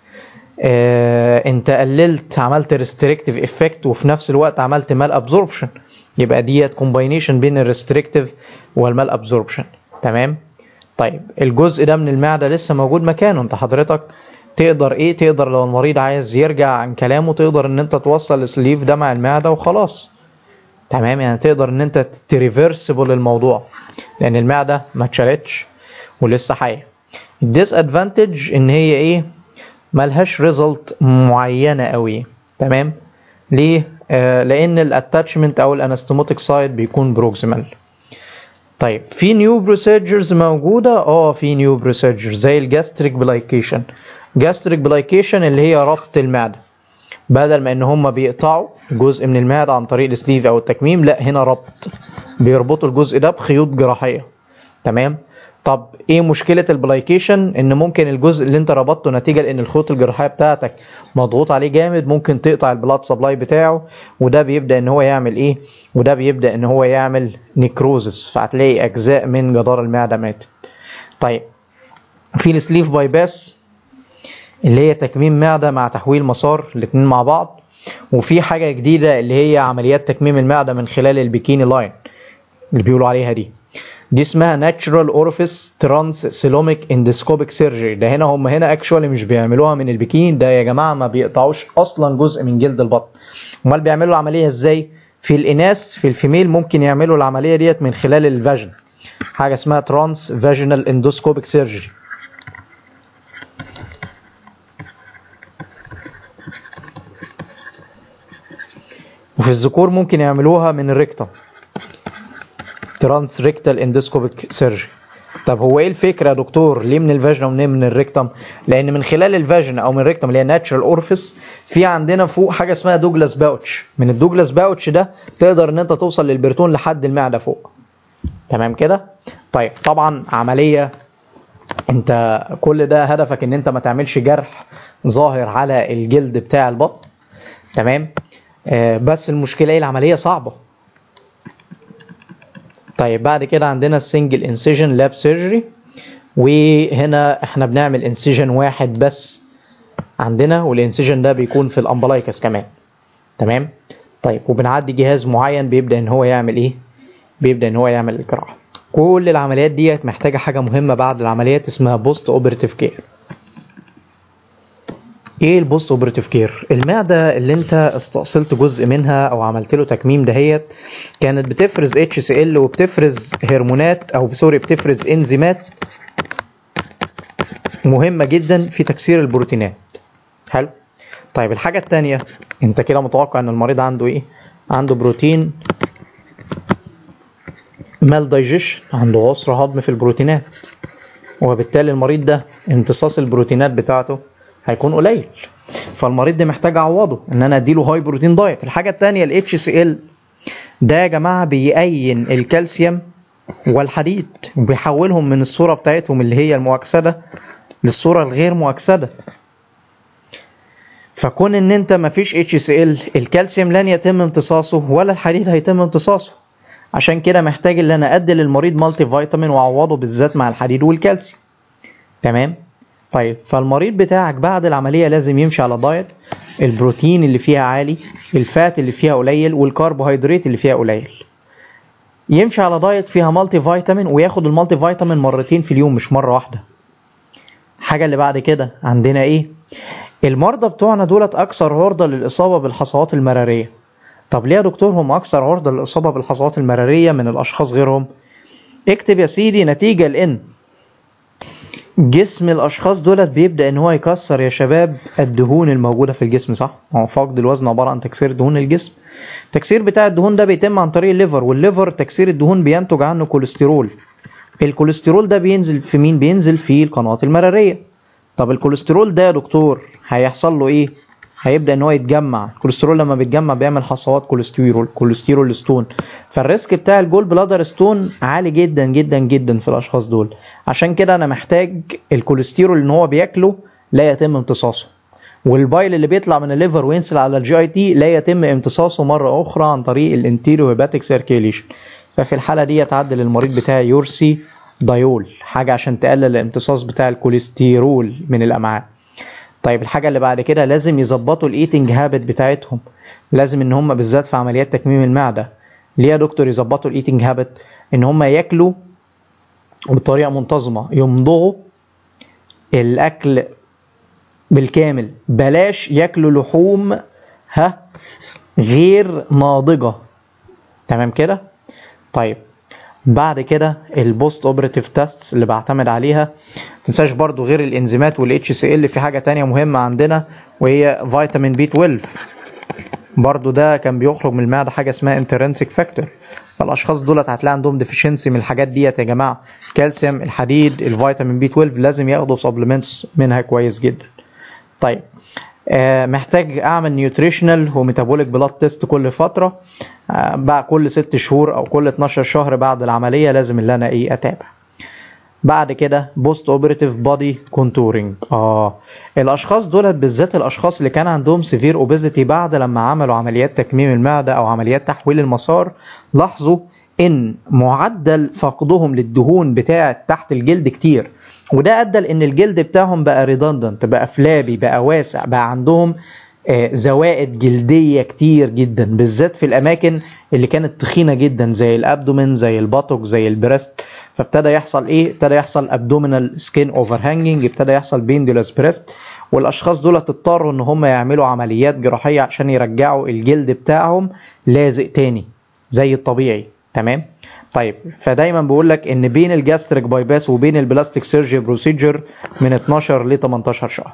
آه انت قللت عملت ريستريكتيف افكت وفي نفس الوقت عملت مال ابزوربشن يبقى ديت كومباينيشن بين الريستريكتيف والمال ابزوربشن تمام طيب الجزء ده من المعده لسه موجود مكانه انت حضرتك تقدر ايه تقدر لو المريض عايز يرجع عن كلامه تقدر ان انت توصل السليف ده مع المعده وخلاص تمام يعني تقدر ان انت تريفرسبل الموضوع لان المعده ما اتشالتش ولسه حيه الديس ادفانتج ان هي ايه ملهاش ريزلت معينه قوي تمام ليه آه لان الاتاتشمنت او الانستموتيك سايد بيكون بروكسيمال طيب في نيو بروسيجرز موجوده اه في نيو بروسيجرز زي الجاستريك بلايكيشن جاستريك بلايكيشن اللي هي ربط المعده بدل ما ان هم بيقطعوا جزء من المعده عن طريق السليف او التكميم لا هنا ربط بيربطوا الجزء ده بخيوط جراحيه تمام طب ايه مشكله البلايكيشن ان ممكن الجزء اللي انت ربطته نتيجه لان الخيوط الجراحيه بتاعتك مضغوط عليه جامد ممكن تقطع البلاد سبلاي بتاعه وده بيبدا ان هو يعمل ايه وده بيبدا ان هو يعمل نيكروزس فهتلاقي اجزاء من جدار المعده ماتت طيب في السليف باي باس اللي هي تكميم معده مع تحويل مسار الاثنين مع بعض وفي حاجه جديده اللي هي عمليات تكميم المعده من خلال البيكيني لاين اللي بيقولوا عليها دي دي اسمها ناتشرال اورفيس ترانس سيلوميك اندسكوبيك سيرجري ده هنا هم هنا اكشوالي مش بيعملوها من البيكين ده يا جماعه ما بيقطعوش اصلا جزء من جلد البطن امال بيعملوا العمليه ازاي في الاناث في الفيميل ممكن يعملوا العمليه ديت من خلال الفاجن حاجه اسمها ترانس فاجينال اندوسكوبيك سيرجري وفي الذكور ممكن يعملوها من الريكتم ترانس ريكتال اندوسكوبيك سيرجري طب هو ايه الفكره يا دكتور ليه من الفاجنا وليه من الريكتم لان من خلال الفاجنا او من الريكتم اللي هي ناتشرال اورفيس في عندنا فوق حاجه اسمها دوجلاس باوتش من الدوجلاس باوتش ده تقدر ان انت توصل للبرتون لحد المعده فوق تمام كده طيب طبعا عمليه انت كل ده هدفك ان انت ما تعملش جرح ظاهر على الجلد بتاع البطن تمام آه بس المشكله ايه العمليه صعبه طيب بعد كده عندنا السنجل انسيجن لاب سيرجري وهنا احنا بنعمل انسيجن واحد بس عندنا والانسيجن ده بيكون في الامبلايكس كمان تمام طيب وبنعدي جهاز معين بيبدا ان هو يعمل ايه بيبدا ان هو يعمل الجراحه كل العمليات ديت محتاجه حاجه مهمه بعد العمليات اسمها بوست اوبرتيف كير ايه البوست اوبرتيف كير المعده اللي انت استأصلت جزء منها او عملت له تكميم دهيت كانت بتفرز اتش سي ال وبتفرز هرمونات او سوري بتفرز انزيمات مهمه جدا في تكسير البروتينات حلو طيب الحاجه التانية انت كده متوقع ان المريض عنده ايه عنده بروتين مال دايجيشن عنده عسر هضم في البروتينات وبالتالي المريض ده امتصاص البروتينات بتاعته هيكون قليل فالمريض ده محتاج اعوضه ان انا اديله هاي بروتين دايت الحاجه الثانيه الاتش سي ال ده يا جماعه بيأين الكالسيوم والحديد وبيحولهم من الصوره بتاعتهم اللي هي المؤكسده للصوره الغير مؤكسده فكون ان انت مفيش اتش سي ال الكالسيوم لن يتم امتصاصه ولا الحديد هيتم امتصاصه عشان كده محتاج ان انا ادي للمريض مالتي فيتامين واعوضه بالذات مع الحديد والكالسيوم تمام طيب فالمريض بتاعك بعد العمليه لازم يمشي على دايت البروتين اللي فيها عالي الفات اللي فيها قليل والكربوهيدرات اللي فيها قليل يمشي على دايت فيها مالتي فيتامين وياخد المالتي فيتامين مرتين في اليوم مش مره واحده الحاجه اللي بعد كده عندنا ايه المرضى بتوعنا دولت اكثر عرضه للاصابه بالحصوات المراريه طب ليه يا دكتور هم اكثر عرضه للاصابه بالحصوات المراريه من الاشخاص غيرهم اكتب يا سيدي نتيجه لان جسم الاشخاص دولت بيبدا ان هو يكسر يا شباب الدهون الموجوده في الجسم صح هو فقد الوزن عباره عن تكسير دهون الجسم التكسير بتاع الدهون ده بيتم عن طريق الليفر والليفر تكسير الدهون بينتج عنه كوليسترول الكوليسترول ده بينزل في مين بينزل في القنوات المراريه طب الكوليسترول ده يا دكتور هيحصل له ايه هيبدا ان هو يتجمع الكوليسترول لما بيتجمع بيعمل حصوات كوليسترول كوليسترول ستون فالريسك بتاع الجول بلادر ستون عالي جدا جدا جدا في الاشخاص دول عشان كده انا محتاج الكوليسترول ان هو بياكله لا يتم امتصاصه والبايل اللي بيطلع من الليفر وينزل على الجي اي تي لا يتم امتصاصه مره اخرى عن طريق الانتيريو هيباتيك سيركيليشن ففي الحاله دي اتعدل المريض بتاعي يورسي دايول حاجه عشان تقلل الامتصاص بتاع الكوليسترول من الامعاء طيب الحاجة اللي بعد كده لازم يظبطوا الايتنج هابت بتاعتهم لازم ان هم بالذات في عمليات تكميم المعدة ليه يا دكتور يظبطوا الايتنج هابت ان هم ياكلوا بطريقة منتظمة يمضغوا الاكل بالكامل بلاش ياكلوا لحوم ها غير ناضجة تمام كده طيب بعد كده البوست اوبراتيف تيستس اللي بعتمد عليها تنساش برضو غير الانزيمات والاتش سي ال في حاجه تانية مهمه عندنا وهي فيتامين بي 12 برضو ده كان بيخرج من المعده حاجه اسمها انترنسيك فاكتور فالاشخاص دولت هتلاقي عندهم ديفيشنسي من الحاجات ديت يا جماعه الكالسيوم الحديد الفيتامين بي 12 لازم ياخدوا سبلمنتس منها كويس جدا طيب آه محتاج اعمل نيوتريشنال وميتابوليك بلاد تيست كل فتره آه بعد كل ست شهور او كل 12 شهر بعد العمليه لازم اللي انا ايه اتابع بعد كده بوست اوبراتيف بودي كونتورنج اه الاشخاص دول بالذات الاشخاص اللي كان عندهم سيفير اوبيزيتي بعد لما عملوا عمليات تكميم المعده او عمليات تحويل المسار لاحظوا ان معدل فقدهم للدهون بتاعه تحت الجلد كتير وده ادى لان الجلد بتاعهم بقى ريدندنت بقى فلابي بقى واسع بقى عندهم آه زوائد جلديه كتير جدا بالذات في الاماكن اللي كانت تخينه جدا زي الابدومين زي الباتوك زي البريست فابتدى يحصل ايه ابتدى يحصل ابدومينال سكين اوفر هانجنج ابتدى يحصل بيندولاس بريست والاشخاص دول اضطروا ان هم يعملوا عمليات جراحيه عشان يرجعوا الجلد بتاعهم لازق تاني زي الطبيعي تمام طيب فدايما بقول لك ان بين الجاستريك باي باس وبين البلاستيك سيرجري بروسيجر من 12 ل 18 شهر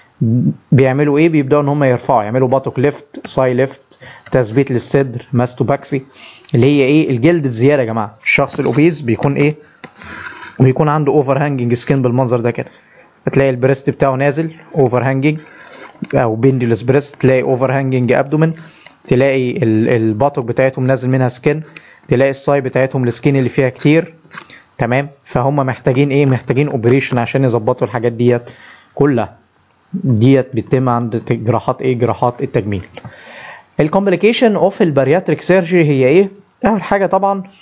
بيعملوا ايه بيبداوا ان هم يرفعوا يعملوا باتوك ليفت ساي ليفت تثبيت للصدر ماستوباكسي اللي هي ايه الجلد الزياده يا جماعه الشخص الاوبيز بيكون ايه بيكون عنده اوفر هانجنج سكين بالمنظر ده كده فتلاقي البريست بتاعه نازل اوفر هانجنج او بيندلس بريست تلاقي اوفر هانجنج ابدومن تلاقي الباتوك بتاعتهم نازل منها سكين تلاقي الساي بتاعتهم السكين اللي فيها كتير تمام فهم محتاجين ايه محتاجين اوبريشن عشان يظبطوا الحاجات ديت كلها ديت بتتم عند جراحات ايه جراحات التجميل الكومبليكيشن اوف البارياتريك سيرجري هي ايه اول حاجه طبعا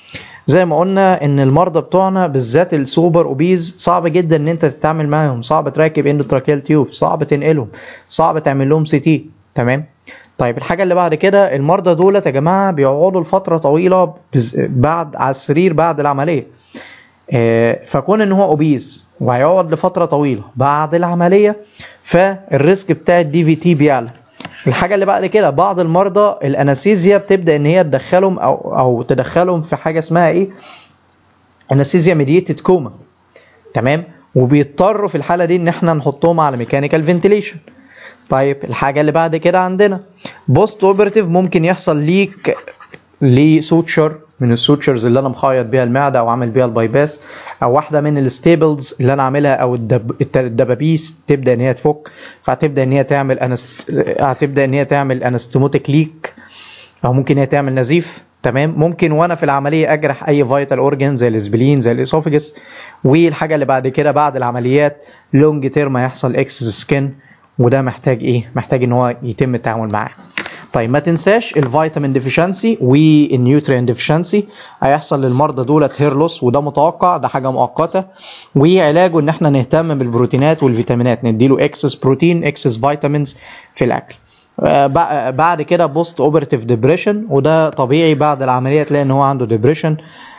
زي ما قلنا ان المرضى بتوعنا بالذات السوبر اوبيز صعب جدا ان انت تتعامل معاهم صعب تركب اندوتراكيال تيوب صعب تنقلهم صعب تعمل لهم سي تي تمام طيب الحاجه اللي بعد كده المرضى دولت يا جماعه بيقعدوا لفتره طويله بز- بعد على السرير بعد العمليه آه، فكون ان هو اوبيز وهيقعد لفتره طويله بعد العمليه فالريسك بتاع الدي في تي بيعلى الحاجه اللي بعد كده بعض المرضى الانستيزيا بتبدا ان هي تدخلهم او او تدخلهم في حاجه اسمها ايه انستيزيا ميديتد كوما تمام وبيضطروا في الحاله دي ان احنا نحطهم على ميكانيكال فنتيليشن طيب الحاجه اللي بعد كده عندنا بوست اوبرتيف ممكن يحصل ليك لسوتشر من السوتشرز اللي انا مخيط بيها المعده او عامل بيها البايباس او واحده من الستيبلز اللي انا عاملها او الدب... الت- الدبابيس تبدا ان هي تفك فهتبدا ان هي تعمل أنست... هتبدا ان هي تعمل انستموتيك ليك او ممكن هي تعمل نزيف تمام ممكن وانا في العمليه اجرح اي فيتال اورجان زي الاسبلين زي الاسوفجس والحاجه اللي بعد كده بعد العمليات لونج تيرم هيحصل اكسس سكين وده محتاج ايه محتاج ان هو يتم التعامل معاه طيب ما تنساش الفيتامين ديفيشنسي والنيوتريان ديفيشنسي هيحصل للمرضى دولت هير لوس وده متوقع ده حاجه مؤقته وعلاجه ان احنا نهتم بالبروتينات والفيتامينات نديله اكسس بروتين اكسس فيتامينز في الاكل آه، بع- بعد كده بوست اوبرتيف ديبريشن وده طبيعي بعد العمليه تلاقي ان هو عنده ديبريشن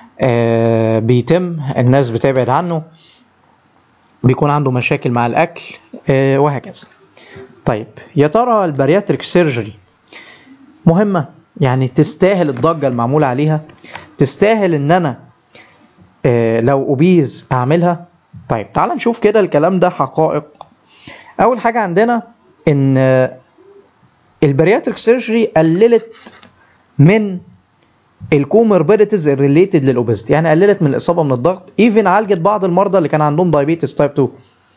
بيتم الناس بتبعد عنه بيكون عنده مشاكل مع الاكل آه، وهكذا طيب يا ترى البارياتريك سيرجري مهمه يعني تستاهل الضجه المعموله عليها تستاهل ان انا آه، لو اوبيز اعملها طيب تعال نشوف كده الكلام ده حقائق اول حاجه عندنا ان آه، البارياتريك سيرجري قللت من الكوموربيديتيز الريليتد للاوبيستي يعني قللت من الاصابه من الضغط ايفن عالجت بعض المرضى اللي كان عندهم دايابيتس تايب 2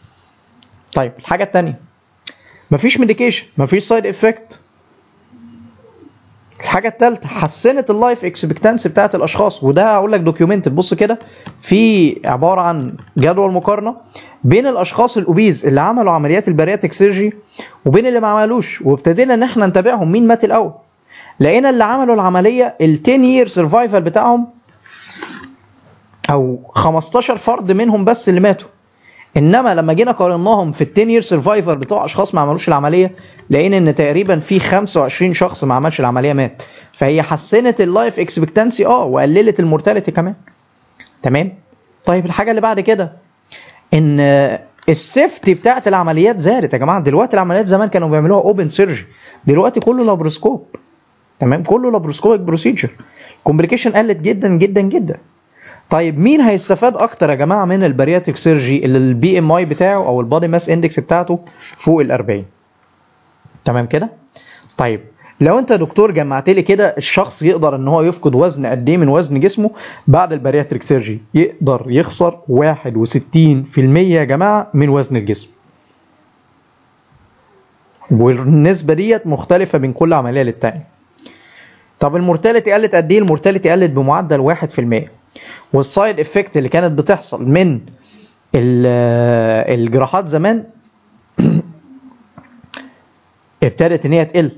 طيب الحاجه الثانيه مفيش ميديكيشن مفيش سايد افكت الحاجه الثالثه حسنت اللايف اكسبكتانسي بتاعت الاشخاص وده هقول لك دوكيومنتد بص كده في عباره عن جدول مقارنه بين الاشخاص الاوبيز اللي عملوا عمليات البارياتيك سيرجي وبين اللي ما عملوش وابتدينا ان احنا نتابعهم مين مات الاول لقينا اللي عملوا العمليه ال 10 يير سرفايفل بتاعهم او 15 فرد منهم بس اللي ماتوا انما لما جينا قارناهم في ال 10 يير سرفايفر بتوع اشخاص ما عملوش العمليه لقينا ان تقريبا في 25 شخص ما عملش العمليه مات فهي حسنت اللايف اكسبكتانسي اه وقللت المورتاليتي كمان تمام طيب الحاجه اللي بعد كده ان السيفتي بتاعت العمليات زادت يا جماعه دلوقتي العمليات زمان كانوا بيعملوها اوبن سيرجري دلوقتي كله لابروسكوب تمام كله لابروسكوبيك بروسيجر الكومبليكيشن قلت جدا جدا جدا طيب مين هيستفاد اكتر يا جماعه من البارياتيك سيرجي اللي البي ام اي بتاعه او البادي ماس اندكس بتاعته فوق ال 40 تمام كده طيب لو انت دكتور جمعت لي كده الشخص يقدر ان هو يفقد وزن قد ايه من وزن جسمه بعد البارياتريك سيرجي يقدر يخسر 61% يا جماعه من وزن الجسم والنسبه ديت مختلفه بين كل عمليه للتانيه طب المورتاليتي قلت قد ايه المورتاليتي قلت بمعدل 1% والسايد افكت اللي كانت بتحصل من ال- الجراحات زمان ابتدت ان هي تقل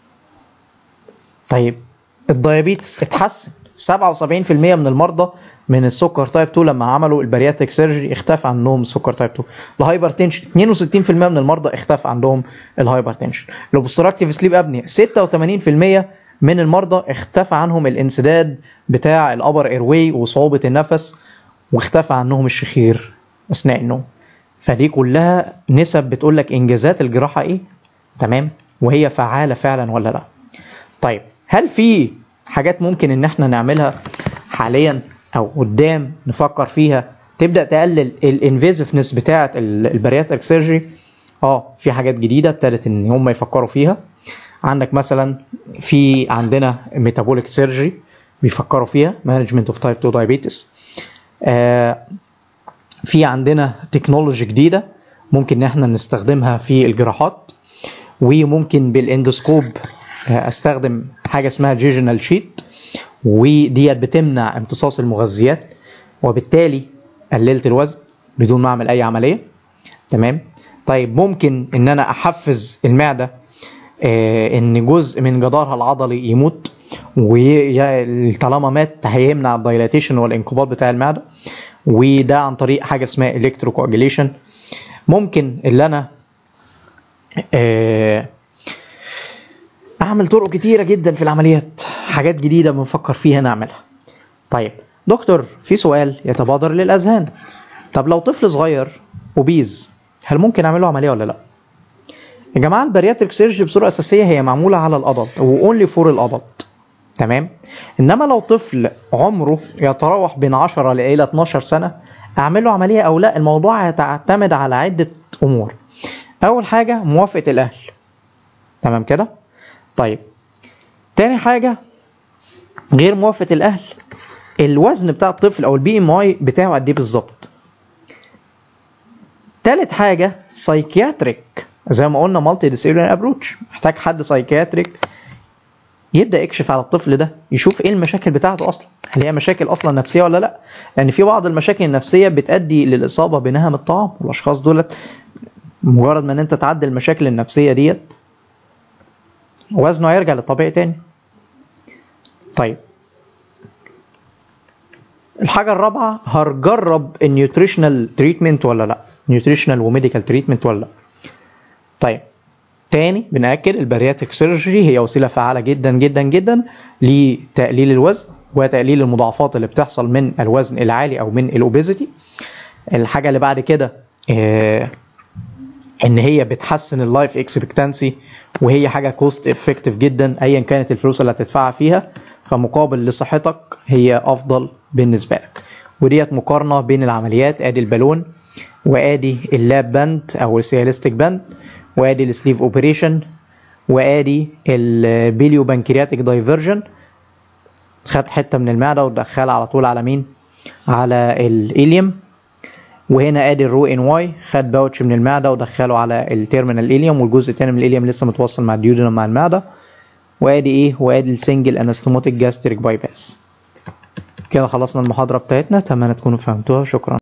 طيب الديابيتس اتحسن 77% من المرضى من السكر تايب 2 لما عملوا البارياتريك سيرجري اختفى عندهم السكر تايب 2 الهايبر تنشن 62% من المرضى اختفى عندهم الهايبر تنشن الاوبستراكتيف سليب ابنيا 86% من المرضى اختفى عنهم الانسداد بتاع الابر ايرواي وصعوبه النفس واختفى عنهم الشخير اثناء النوم فدي كلها نسب بتقول لك انجازات الجراحه ايه تمام وهي فعاله فعلا ولا لا طيب هل في حاجات ممكن ان احنا نعملها حاليا او قدام نفكر فيها تبدا تقلل الانفيزفنس بتاعه البارياتريك سيرجري اه في حاجات جديده ابتدت ان هم يفكروا فيها عندك مثلا في عندنا ميتابوليك سيرجري بيفكروا فيها مانجمنت اوف تايب 2 دايابيتس في عندنا تكنولوجي جديده ممكن ان احنا نستخدمها في الجراحات وممكن بالاندوسكوب آه، استخدم حاجه اسمها جيجنال شيت وديت بتمنع امتصاص المغذيات وبالتالي قللت الوزن بدون ما اعمل اي عمليه تمام طيب ممكن ان انا احفز المعده آه، ان جزء من جدارها العضلي يموت وطالما مات هيمنع الدايلاتيشن والانقباض بتاع المعده وده عن طريق حاجه اسمها الكتروكواجيليشن ممكن اللي انا آه، اعمل طرق كتيره جدا في العمليات حاجات جديده بنفكر فيها نعملها طيب دكتور في سؤال يتبادر للاذهان طب لو طفل صغير وبيز هل ممكن اعمل له عمليه ولا لا يا جماعه البارياتريك سيرجري بصوره اساسيه هي معموله على الادلت واونلي فور الادلت تمام انما لو طفل عمره يتراوح بين 10 ل 12 سنه اعمل له عمليه او لا الموضوع يعتمد على عده امور اول حاجه موافقه الاهل تمام كده طيب تاني حاجه غير موافقه الاهل الوزن بتاع الطفل او البي ام اي بتاعه قد ايه بالظبط تالت حاجه سايكياتريك زي ما قلنا مالتي ديسيبلين ابروتش محتاج حد سايكياتريك يبدا يكشف على الطفل ده يشوف ايه المشاكل بتاعته اصلا هل هي مشاكل اصلا نفسيه ولا لا لان في بعض المشاكل النفسيه بتؤدي للاصابه بنهم الطعام والاشخاص دولت مجرد ما ان انت تعدي المشاكل النفسيه ديت وزنه هيرجع للطبيعي تاني طيب الحاجه الرابعه هنجرب النيوتريشنال تريتمنت ولا لا نيوتريشنال وميديكال تريتمنت ولا لا طيب تاني بنأكد البارياتريك سيرجري هي وسيلة فعالة جدا جدا جدا لتقليل الوزن وتقليل المضاعفات اللي بتحصل من الوزن العالي او من الاوبيزيتي الحاجة اللي بعد كده آه ان هي بتحسن اللايف اكسبكتانسي وهي حاجة كوست افكتيف جدا ايا كانت الفلوس اللي هتدفعها فيها فمقابل لصحتك هي افضل بالنسبة لك وديت مقارنة بين العمليات ادي البالون وادي اللاب باند او السياليستيك باند وادي السليف اوبريشن وادي البيليو بانكرياتيك دايفرجن خد حته من المعده ودخلها على طول على مين على الاليوم وهنا ادي الرو ان واي خد باوتش من المعده ودخله على التيرمينال اليوم والجزء الثاني من الاليوم لسه متوصل مع الديودنم مع المعده وادي ايه وادي السنجل انستموتيك جاستريك باي باس كده خلصنا المحاضره بتاعتنا اتمنى تكونوا فهمتوها شكرا